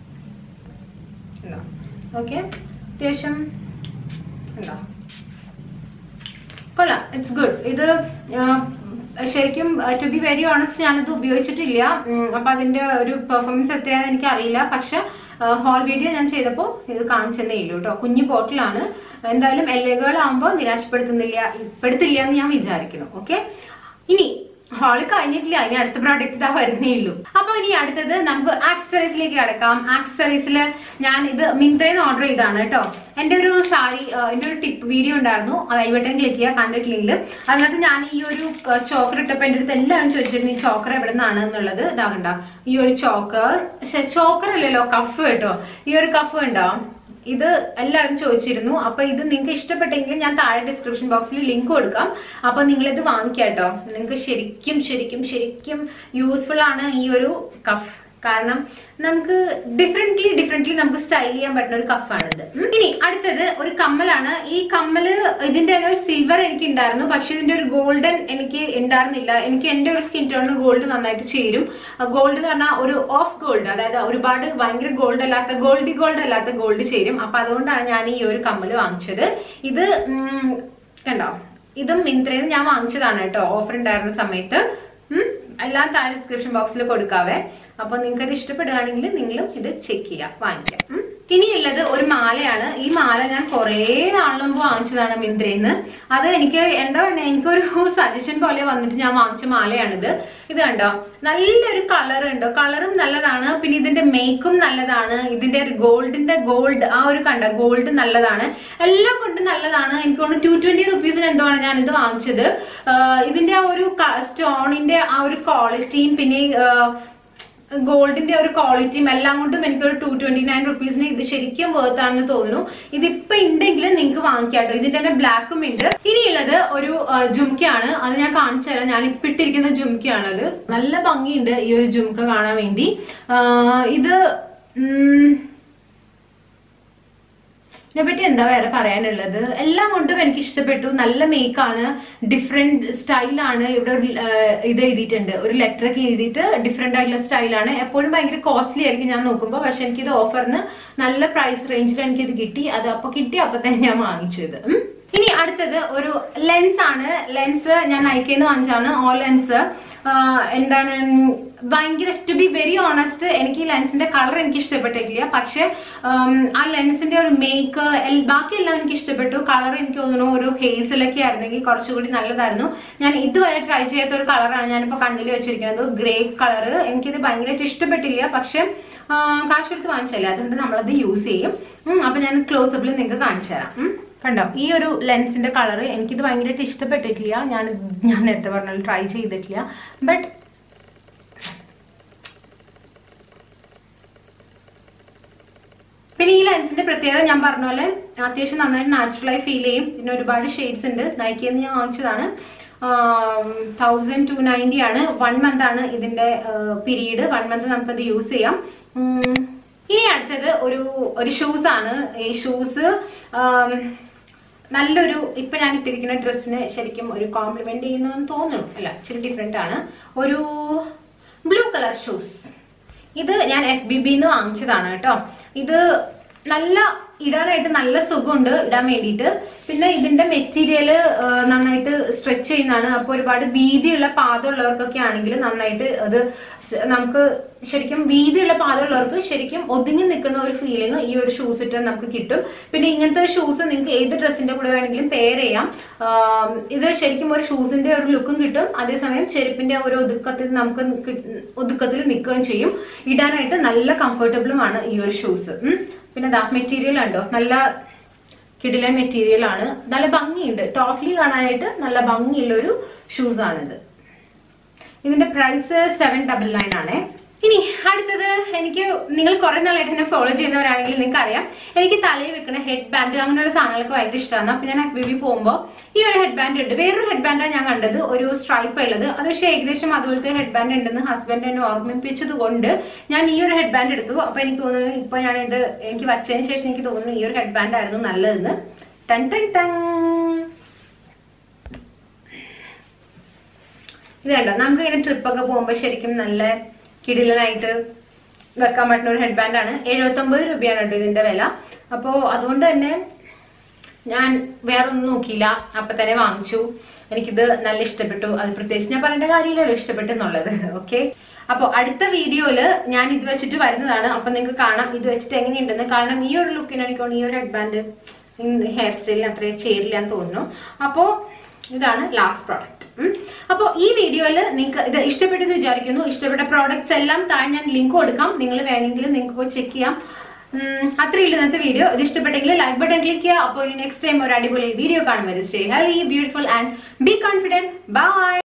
ഓക്കെ അത്യാവശ്യം ഉണ്ടോ കൊള്ളാം ഇറ്റ്സ് ഗുഡ് ഇത് ആ, ശരിക്കും ടു ബി വെരി ഓണസ്റ്റ് ഞാനിത് ഉപയോഗിച്ചിട്ടില്ല ഉം, അപ്പൊ അതിന്റെ ഒരു പെർഫോമൻസ് എത്രയാണെന്ന് എനിക്ക് അറിയില്ല പക്ഷെ ഹോൾ വീഡിയോ ഞാൻ ചെയ്തപ്പോൾ ഇത് കാണിച്ചെന്നേ ഇല്ലൂ കേട്ടോ കുഞ്ഞു ബോട്ടിലാണ് എന്തായാലും എല്ലകളാകുമ്പോൾ നിരാശപ്പെടുത്തുന്നില്ല പെടുത്തില്ല എന്ന് ഞാൻ വിചാരിക്കുന്നു ഓക്കെ ഇനി ഹാള് കഴിഞ്ഞിട്ടില്ല ഇനി അടുത്ത പ്രോഡക്റ്റ് ഇതാ വരുന്നേ ഉള്ളൂ അപ്പൊ ഇനി അടുത്തത് നമുക്ക് ആക്സസറീസിലേക്ക് കിടക്കാം ആക്സസറീസിൽ ഞാൻ ഇത് മിന്ത്രയിൽ ഓർഡർ ചെയ്താണ് കേട്ടോ എന്റെ ഒരു സാരി എന്റെ ഒരു ടിപ്പ് വീഡിയോ ഉണ്ടായിരുന്നു ഐ ബട്ടൺ ക്ലിക്ക് ചെയ്യുക കണ്ടിട്ടില്ലെങ്കിൽ അതിനകത്ത് ഞാൻ ഈ ഒരു ചോക്കർ ഇട്ടപ്പോ എന്റെ അടുത്ത് എല്ലാവരും ചോദിച്ചിരുന്നു ഈ ചോക്കർ എവിടെ നിന്നാണ് എന്നുള്ളത് ഇതാകണ്ട ഈ ഒരു ചോക്കർ ചോക്കർ അല്ലല്ലോ കഫ് കേട്ടോ ഈ ഒരു കഫ് ഉണ്ടോ ഇത് എല്ലാവരും ചോദിച്ചിരുന്നു അപ്പൊ ഇത് നിങ്ങൾക്ക് ഇഷ്ടപ്പെട്ടെങ്കിൽ ഞാൻ താഴെ ഡിസ്ക്രിപ്ഷൻ ബോക്സിൽ ലിങ്ക് കൊടുക്കാം അപ്പൊ നിങ്ങൾ ഇത് വാങ്ങിക്കാട്ടോ നിങ്ങൾക്ക് ശരിക്കും ശരിക്കും ശരിക്കും യൂസ്ഫുൾ ആണ് ഈ ഒരു കഫ് കാരണം നമുക്ക് ഡിഫറെന്റ്ലി ഡിഫറെന്റ്ലി നമുക്ക് സ്റ്റൈൽ ചെയ്യാൻ പറ്റുന്ന ഒരു കഫാണിത് ഉം. ഇനി അടുത്തത് ഒരു കമ്മലാണ് ഈ കമ്മല് ഇതിന്റെ തന്നെ ഒരു സിൽവർ എനിക്ക് ഉണ്ടായിരുന്നു പക്ഷെ ഇതിന്റെ ഒരു ഗോൾഡൻ എനിക്ക് ഉണ്ടായിരുന്നില്ല എനിക്ക് എന്റെ ഒരു സ്കിൻ ടോണിന് ഗോൾഡ് നന്നായിട്ട് ചേരും ഗോൾഡ് എന്ന് പറഞ്ഞാൽ ഒരു ഓഫ് ഗോൾഡ് അതായത് ഒരുപാട് ഭയങ്കര ഗോൾഡ് അല്ലാത്ത ഗോൾഡി ഗോൾഡ് അല്ലാത്ത ഗോൾഡ് ചേരും അപ്പൊ അതുകൊണ്ടാണ് ഞാൻ ഈ ഒരു കമ്മല് വാങ്ങിച്ചത് ഇത് ഉം, കണ്ടോ ഇതും മിന്ത്രയിൽ നിന്ന് ഞാൻ വാങ്ങിച്ചതാണ് കേട്ടോ ഓഫർ ഉണ്ടായിരുന്ന സമയത്ത് ഉം, എല്ലാം താഴെ ഡിസ്ക്രിപ്ഷൻ ബോക്സിൽ കൊടുക്കാവേ അപ്പൊ നിങ്ങൾക്ക് ഇത് ഇഷ്ടപ്പെടുകയാണെങ്കിൽ നിങ്ങളും ഇത് ചെക്ക് ചെയ്യാം വാങ്ങിക്കാം ഉം. ഇനിയുള്ളത് ഒരു മാലയാണ് ഈ മാല ഞാൻ കുറേ നാളിന് മുമ്പ് വാങ്ങിച്ചതാണ് മിന്ത്രയിൽ അത് എനിക്ക് എന്താ പറയുക എനിക്കൊരു സജഷൻ പോലെ വന്നിട്ട് ഞാൻ വാങ്ങിച്ച മാലയാണിത് ഇത് കണ്ടോ നല്ലൊരു കളർ ഉണ്ട് കളറും നല്ലതാണ് പിന്നെ ഇതിന്റെ മേക്കും നല്ലതാണ് ഇതിന്റെ ഗോൾഡിന്റെ ഗോൾഡ് ആ ഒരു കണ്ട ഗോൾഡ് നല്ലതാണ് എല്ലാം കൊണ്ട് നല്ലതാണ് എനിക്ക് തോന്നുന്നു ടു ട്വന്റി റുപ്പീസിന് എന്തോ ആണ് ഞാൻ ഇത് വാങ്ങിച്ചത് ആഹ് ഇതിന്റെ ആ ഒരു സ്റ്റോണിന്റെ ആ ഒരു ക്വാളിറ്റിയും പിന്നെ ആഹ് ഗോൾഡിന്റെ ഒരു ക്വാളിറ്റിയും എല്ലാം കൊണ്ടും എനിക്ക് ഒരു ടു ട്വന്റി നയൻ റുപ്പീസിന് ഇത് ശരിക്കും വേർത്ത് ആണെന്ന് തോന്നുന്നു ഇതിപ്പോ ഉണ്ടെങ്കിൽ നിങ്ങൾക്ക് വാങ്ങിക്കാം കേട്ടോ ഇതിന്റെ തന്നെ ബ്ലാക്കും ഉണ്ട് ഇനിയുള്ളത് ഒരു ആ, ജുംക്കയാണ് അത് ഞാൻ കാണിച്ചു തരാം ഞാൻ ഇപ്പൊ ഇട്ടിരിക്കുന്ന ജുംക്കയാണത് നല്ല ഭംഗിയുണ്ട് ഈ ഒരു ജുംക്ക കാണാൻ വേണ്ടി ആ, ഇത് ഉം, ഇതിനെപ്പറ്റി എന്താ വേറെ പറയാനുള്ളത് എല്ലാം കൊണ്ടും എനിക്ക് ഇഷ്ടപ്പെട്ടു നല്ല മേക്കാണ് ഡിഫറെന്റ് സ്റ്റൈലാണ് ഇവിടെ ഒരു ആ, ഇത് എഴുതിയിട്ടുണ്ട് ഒരു ലെറ്റർ ഒക്കെ എഴുതിയിട്ട് ഡിഫറെന്റ് ആയിട്ടുള്ള സ്റ്റൈലാണ് എപ്പോഴും ഭയങ്കര കോസ്റ്റ്ലി ആയിരിക്കും ഞാൻ നോക്കുമ്പോൾ പക്ഷെ എനിക്കിത് ഓഫറിന് നല്ല പ്രൈസ് റേഞ്ചിൽ എനിക്കിത് കിട്ടി അത് അപ്പൊ കിട്ടി അപ്പൊ തന്നെ ഞാൻ വാങ്ങിച്ചത് ഉം. ഇനി അടുത്തത് ഒരു ലെൻസ് ആണ് ലെൻസ് ഞാൻ നൈക്കേന്ന് വാങ്ങിച്ചാണ് ഓ ലെൻസ് എന്താണ് ഉം, ഭയങ്കര ടു ബി വെരി ഓണസ്റ്റ് എനിക്ക് ഈ ലെൻസിന്റെ കളർ എനിക്ക് ഇഷ്ടപ്പെട്ടിട്ടില്ല പക്ഷെ ഉം, ആ ലെൻസിന്റെ ഒരു മേക്ക് ബാക്കി എല്ലാം എനിക്ക് ഇഷ്ടപ്പെട്ടു കളർ എനിക്ക് തോന്നുന്നു ഒരു ഹേസിലൊക്കെ ആയിരുന്നെങ്കിൽ കുറച്ചുകൂടി നല്ലതായിരുന്നു ഞാൻ ഇതുവരെ ട്രൈ ചെയ്യാത്ത ഒരു കളറാണ് ഞാനിപ്പോ കണ്ണിൽ വെച്ചിരിക്കുന്നത് ഗ്രേ കളർ എനിക്കിത് ഭയങ്കരമായിട്ട് ഇഷ്ടപ്പെട്ടില്ല പക്ഷെ ആ, കാശെടുത്ത് വാങ്ങിച്ചല്ലേ അതുകൊണ്ട് നമ്മളത് യൂസ് ചെയ്യും ഉം, അപ്പൊ ഞാൻ ക്ലോസപ്പിൽ നിങ്ങൾക്ക് കാണിച്ചു തരാം ഉം. കണ്ടോ ഈ ഒരു ലെൻസിന്റെ കളർ എനിക്കിത് ഭയങ്കരമായിട്ട് ഇഷ്ടപ്പെട്ടിട്ടില്ല ഞാൻ ഞാൻ നേരത്തെ പറഞ്ഞാൽ ട്രൈ ചെയ്തിട്ടില്ല ബട്ട് പിന്നെ ഈ ലെൻസിന്റെ പ്രത്യേകത ഞാൻ പറഞ്ഞ പോലെ അത്യാവശ്യം നന്നായിട്ട് നാച്ചുറലായി ഫീൽ ചെയ്യും പിന്നെ ഒരുപാട് ഷെയ്ഡ്സ് ഉണ്ട് നൈക്കിന്ന് ഞാൻ വാങ്ങിച്ചതാണ് തൗസൻഡ് ടു നയൻറ്റി ആണ് വൺ മന്ത് ആണ് ഇതിന്റെ പീരീഡ് വൺ മന്ത് നമുക്കത് യൂസ് ചെയ്യാം ഉം, ഇനി അടുത്തത് ഒരു ഒരു ഷൂസ് ആണ് ഈ ഷൂസ് നല്ലൊരു ഇപ്പൊ ഞാൻ ഇട്ടിരിക്കുന്ന ഡ്രസ്സിന് ശരിക്കും ഒരു കോംപ്ലിമെന്റ് ചെയ്യുന്നതെന്ന് തോന്നുന്നു അല്ല ഇച്ചിരി ഡിഫറെന്റ് ആണ് ഒരു ബ്ലൂ കളർ ഷൂസ് ഇത് ഞാൻ എഫ് ബി ബിന്ന് വാങ്ങിച്ചതാണ് കേട്ടോ ഇത് നല്ല ഇടാനായിട്ട് നല്ല സുഖമുണ്ട് ഇടാൻ വേണ്ടിയിട്ട് പിന്നെ ഇതിന്റെ മെറ്റീരിയൽ നന്നായിട്ട് സ്ട്രെച്ച് ചെയ്യുന്നതാണ് അപ്പൊ ഒരുപാട് വീതിയുള്ള പാദമുള്ളവർക്കൊക്കെ ആണെങ്കിൽ നന്നായിട്ട് അത് സ് നമുക്ക് ശരിക്കും വീതിയുള്ള പാദമുള്ളവർക്ക് ശരിക്കും ഒതുങ്ങി നിൽക്കുന്ന ഒരു ഫീലിംഗ് ഈ ഒരു ഷൂസ് ഇട്ട് നമുക്ക് കിട്ടും പിന്നെ ഇങ്ങനത്തെ ഒരു ഷൂസ് നിങ്ങൾക്ക് ഏത് ഡ്രസ്സിന്റെ കൂടെ വേണമെങ്കിലും പെയർ ചെയ്യാം ആം, ഇത് ശരിക്കും ഒരു ഷൂസിന്റെ ഒരു ലുക്കും കിട്ടും അതേസമയം ചെരുപ്പിന്റെ ഒരു ഒതുക്കത്തിൽ നമുക്ക് കി- ഒതുക്കത്തിൽ നിൽക്കുകയും ചെയ്യും ഇടാനായിട്ട് നല്ല കംഫർട്ടബിളുമാണ് ഈ ഒരു ഷൂസ് പിന്നെ ദാ മെറ്റീരിയൽ ഉണ്ടോ നല്ല കിടിലൻ മെറ്റീരിയൽ ആണ് നല്ല ഭംഗിയുണ്ട് ടോഫ്ലി കാണാനായിട്ട് നല്ല ഭംഗിയുള്ള ഒരു ഷൂസ് ആണിത് ഇതിന്റെ പ്രൈസ് സെവൻ ഡബിൾ നയൻ ആണ് ഇനി അടുത്തത് എനിക്ക് നിങ്ങൾ കുറെ നാളായിട്ട് എന്നെ ഫോളോ ചെയ്യുന്നവരാണെങ്കിൽ നിങ്ങൾക്ക് അറിയാം എനിക്ക് തലയിൽ വെക്കുന്ന ഹെഡ് ബാൻഡ് അങ്ങനെയുള്ള സാധനങ്ങളൊക്കെ ഭയങ്കര ഇഷ്ടമാണ് അപ്പൊ ഞാൻ എഫ് ബി ബി പോകുമ്പോൾ ഈ ഒരു ഹെഡ് ബാൻഡ് ഉണ്ട് വേറൊരു ഹെഡ് ബാൻഡാണ് ഞാൻ കണ്ടത് ഒരു സ്ട്രൈപ്പ് ഉള്ളത് അത് പക്ഷേ ഏകദേശം അതുപോലത്തെ ഹെഡ് ബാൻഡ് ഉണ്ടെന്ന് ഹസ്ബൻഡ് എന്നെ ഓർമ്മിപ്പിച്ചത് കൊണ്ട് ഞാൻ ഈ ഒരു ഹെഡ് ബാൻഡ് എടുത്തു അപ്പൊ എനിക്ക് തോന്നുന്നു ഇപ്പൊ ഞാൻ ഇത് എനിക്ക് വച്ചതിന് ശേഷം എനിക്ക് തോന്നുന്നു ഈ ഒരു ഹെഡ് ബാൻഡ് ആയിരുന്നു നല്ലതെന്ന് ടൺ ടൺ ടൺ ഇത് കണ്ടോ നമുക്ക് ഇങ്ങനെ ട്രിപ്പ് ഒക്കെ പോകുമ്പോൾ ശരിക്കും നല്ല കിടിലനായിട്ട് വെക്കാൻ പറ്റുന്ന ഒരു ഹെഡ് ബാൻഡ് ആണ് എഴുപത്തി ഒമ്പത് രൂപയാണ് കേട്ടോ ഇതിന്റെ വില അപ്പോ അതുകൊണ്ട് തന്നെ ഞാൻ വേറെ ഒന്നും നോക്കിയില്ല അപ്പൊ തന്നെ വാങ്ങിച്ചു എനിക്കിത് നല്ല ഇഷ്ടപ്പെട്ടു അത് പ്രത്യേകിച്ച് ഞാൻ പറയേണ്ട കാര്യമില്ലല്ലോ ഇഷ്ടപ്പെട്ടു എന്നുള്ളത് ഓക്കെ അപ്പൊ അടുത്ത വീഡിയോയില് ഞാൻ ഇത് വെച്ചിട്ട് വരുന്നതാണ് അപ്പൊ നിങ്ങൾക്ക് കാണാം ഇത് വെച്ചിട്ട് എങ്ങനെയുണ്ടെന്ന് കാരണം ഈ ഒരു ലുക്കിന് എനിക്ക് തോന്നുന്നു ഈ ഒരു ഹെഡ് ബാൻഡ് ഹെയർ സ്റ്റൈലിന് അത്രയും ചേരില്ല എന്ന് തോന്നുന്നു അപ്പോ ഇതാണ് ലാസ്റ്റ് പ്രോഡക്റ്റ് അപ്പോൾ ഈ വീഡിയോയിൽ നിങ്ങൾക്ക് ഇത് ഇഷ്ടപ്പെട്ടെന്ന് വിചാരിക്കുന്നു ഇഷ്ടപ്പെട്ട പ്രോഡക്ട്സ് എല്ലാം താഴെ ഞാൻ ലിങ്ക് കൊടുക്കാം നിങ്ങൾ വേണമെങ്കിൽ നിങ്ങൾക്ക് പോയി ചെക്ക് ചെയ്യാം ഉം, അത്രയേ ഉള്ളൂ ഇന്നത്തെ വീഡിയോ ഇത് ഇഷ്ടപ്പെട്ടെങ്കിൽ ലൈക്ക് ബട്ടൺ ക്ലിക്ക് ചെയ്യുക അപ്പോൾ നെക്സ്റ്റ് ടൈം ഒരു അടിപൊളി വീഡിയോ കാണുമ്പോൾ stay healthy beautiful and be confident by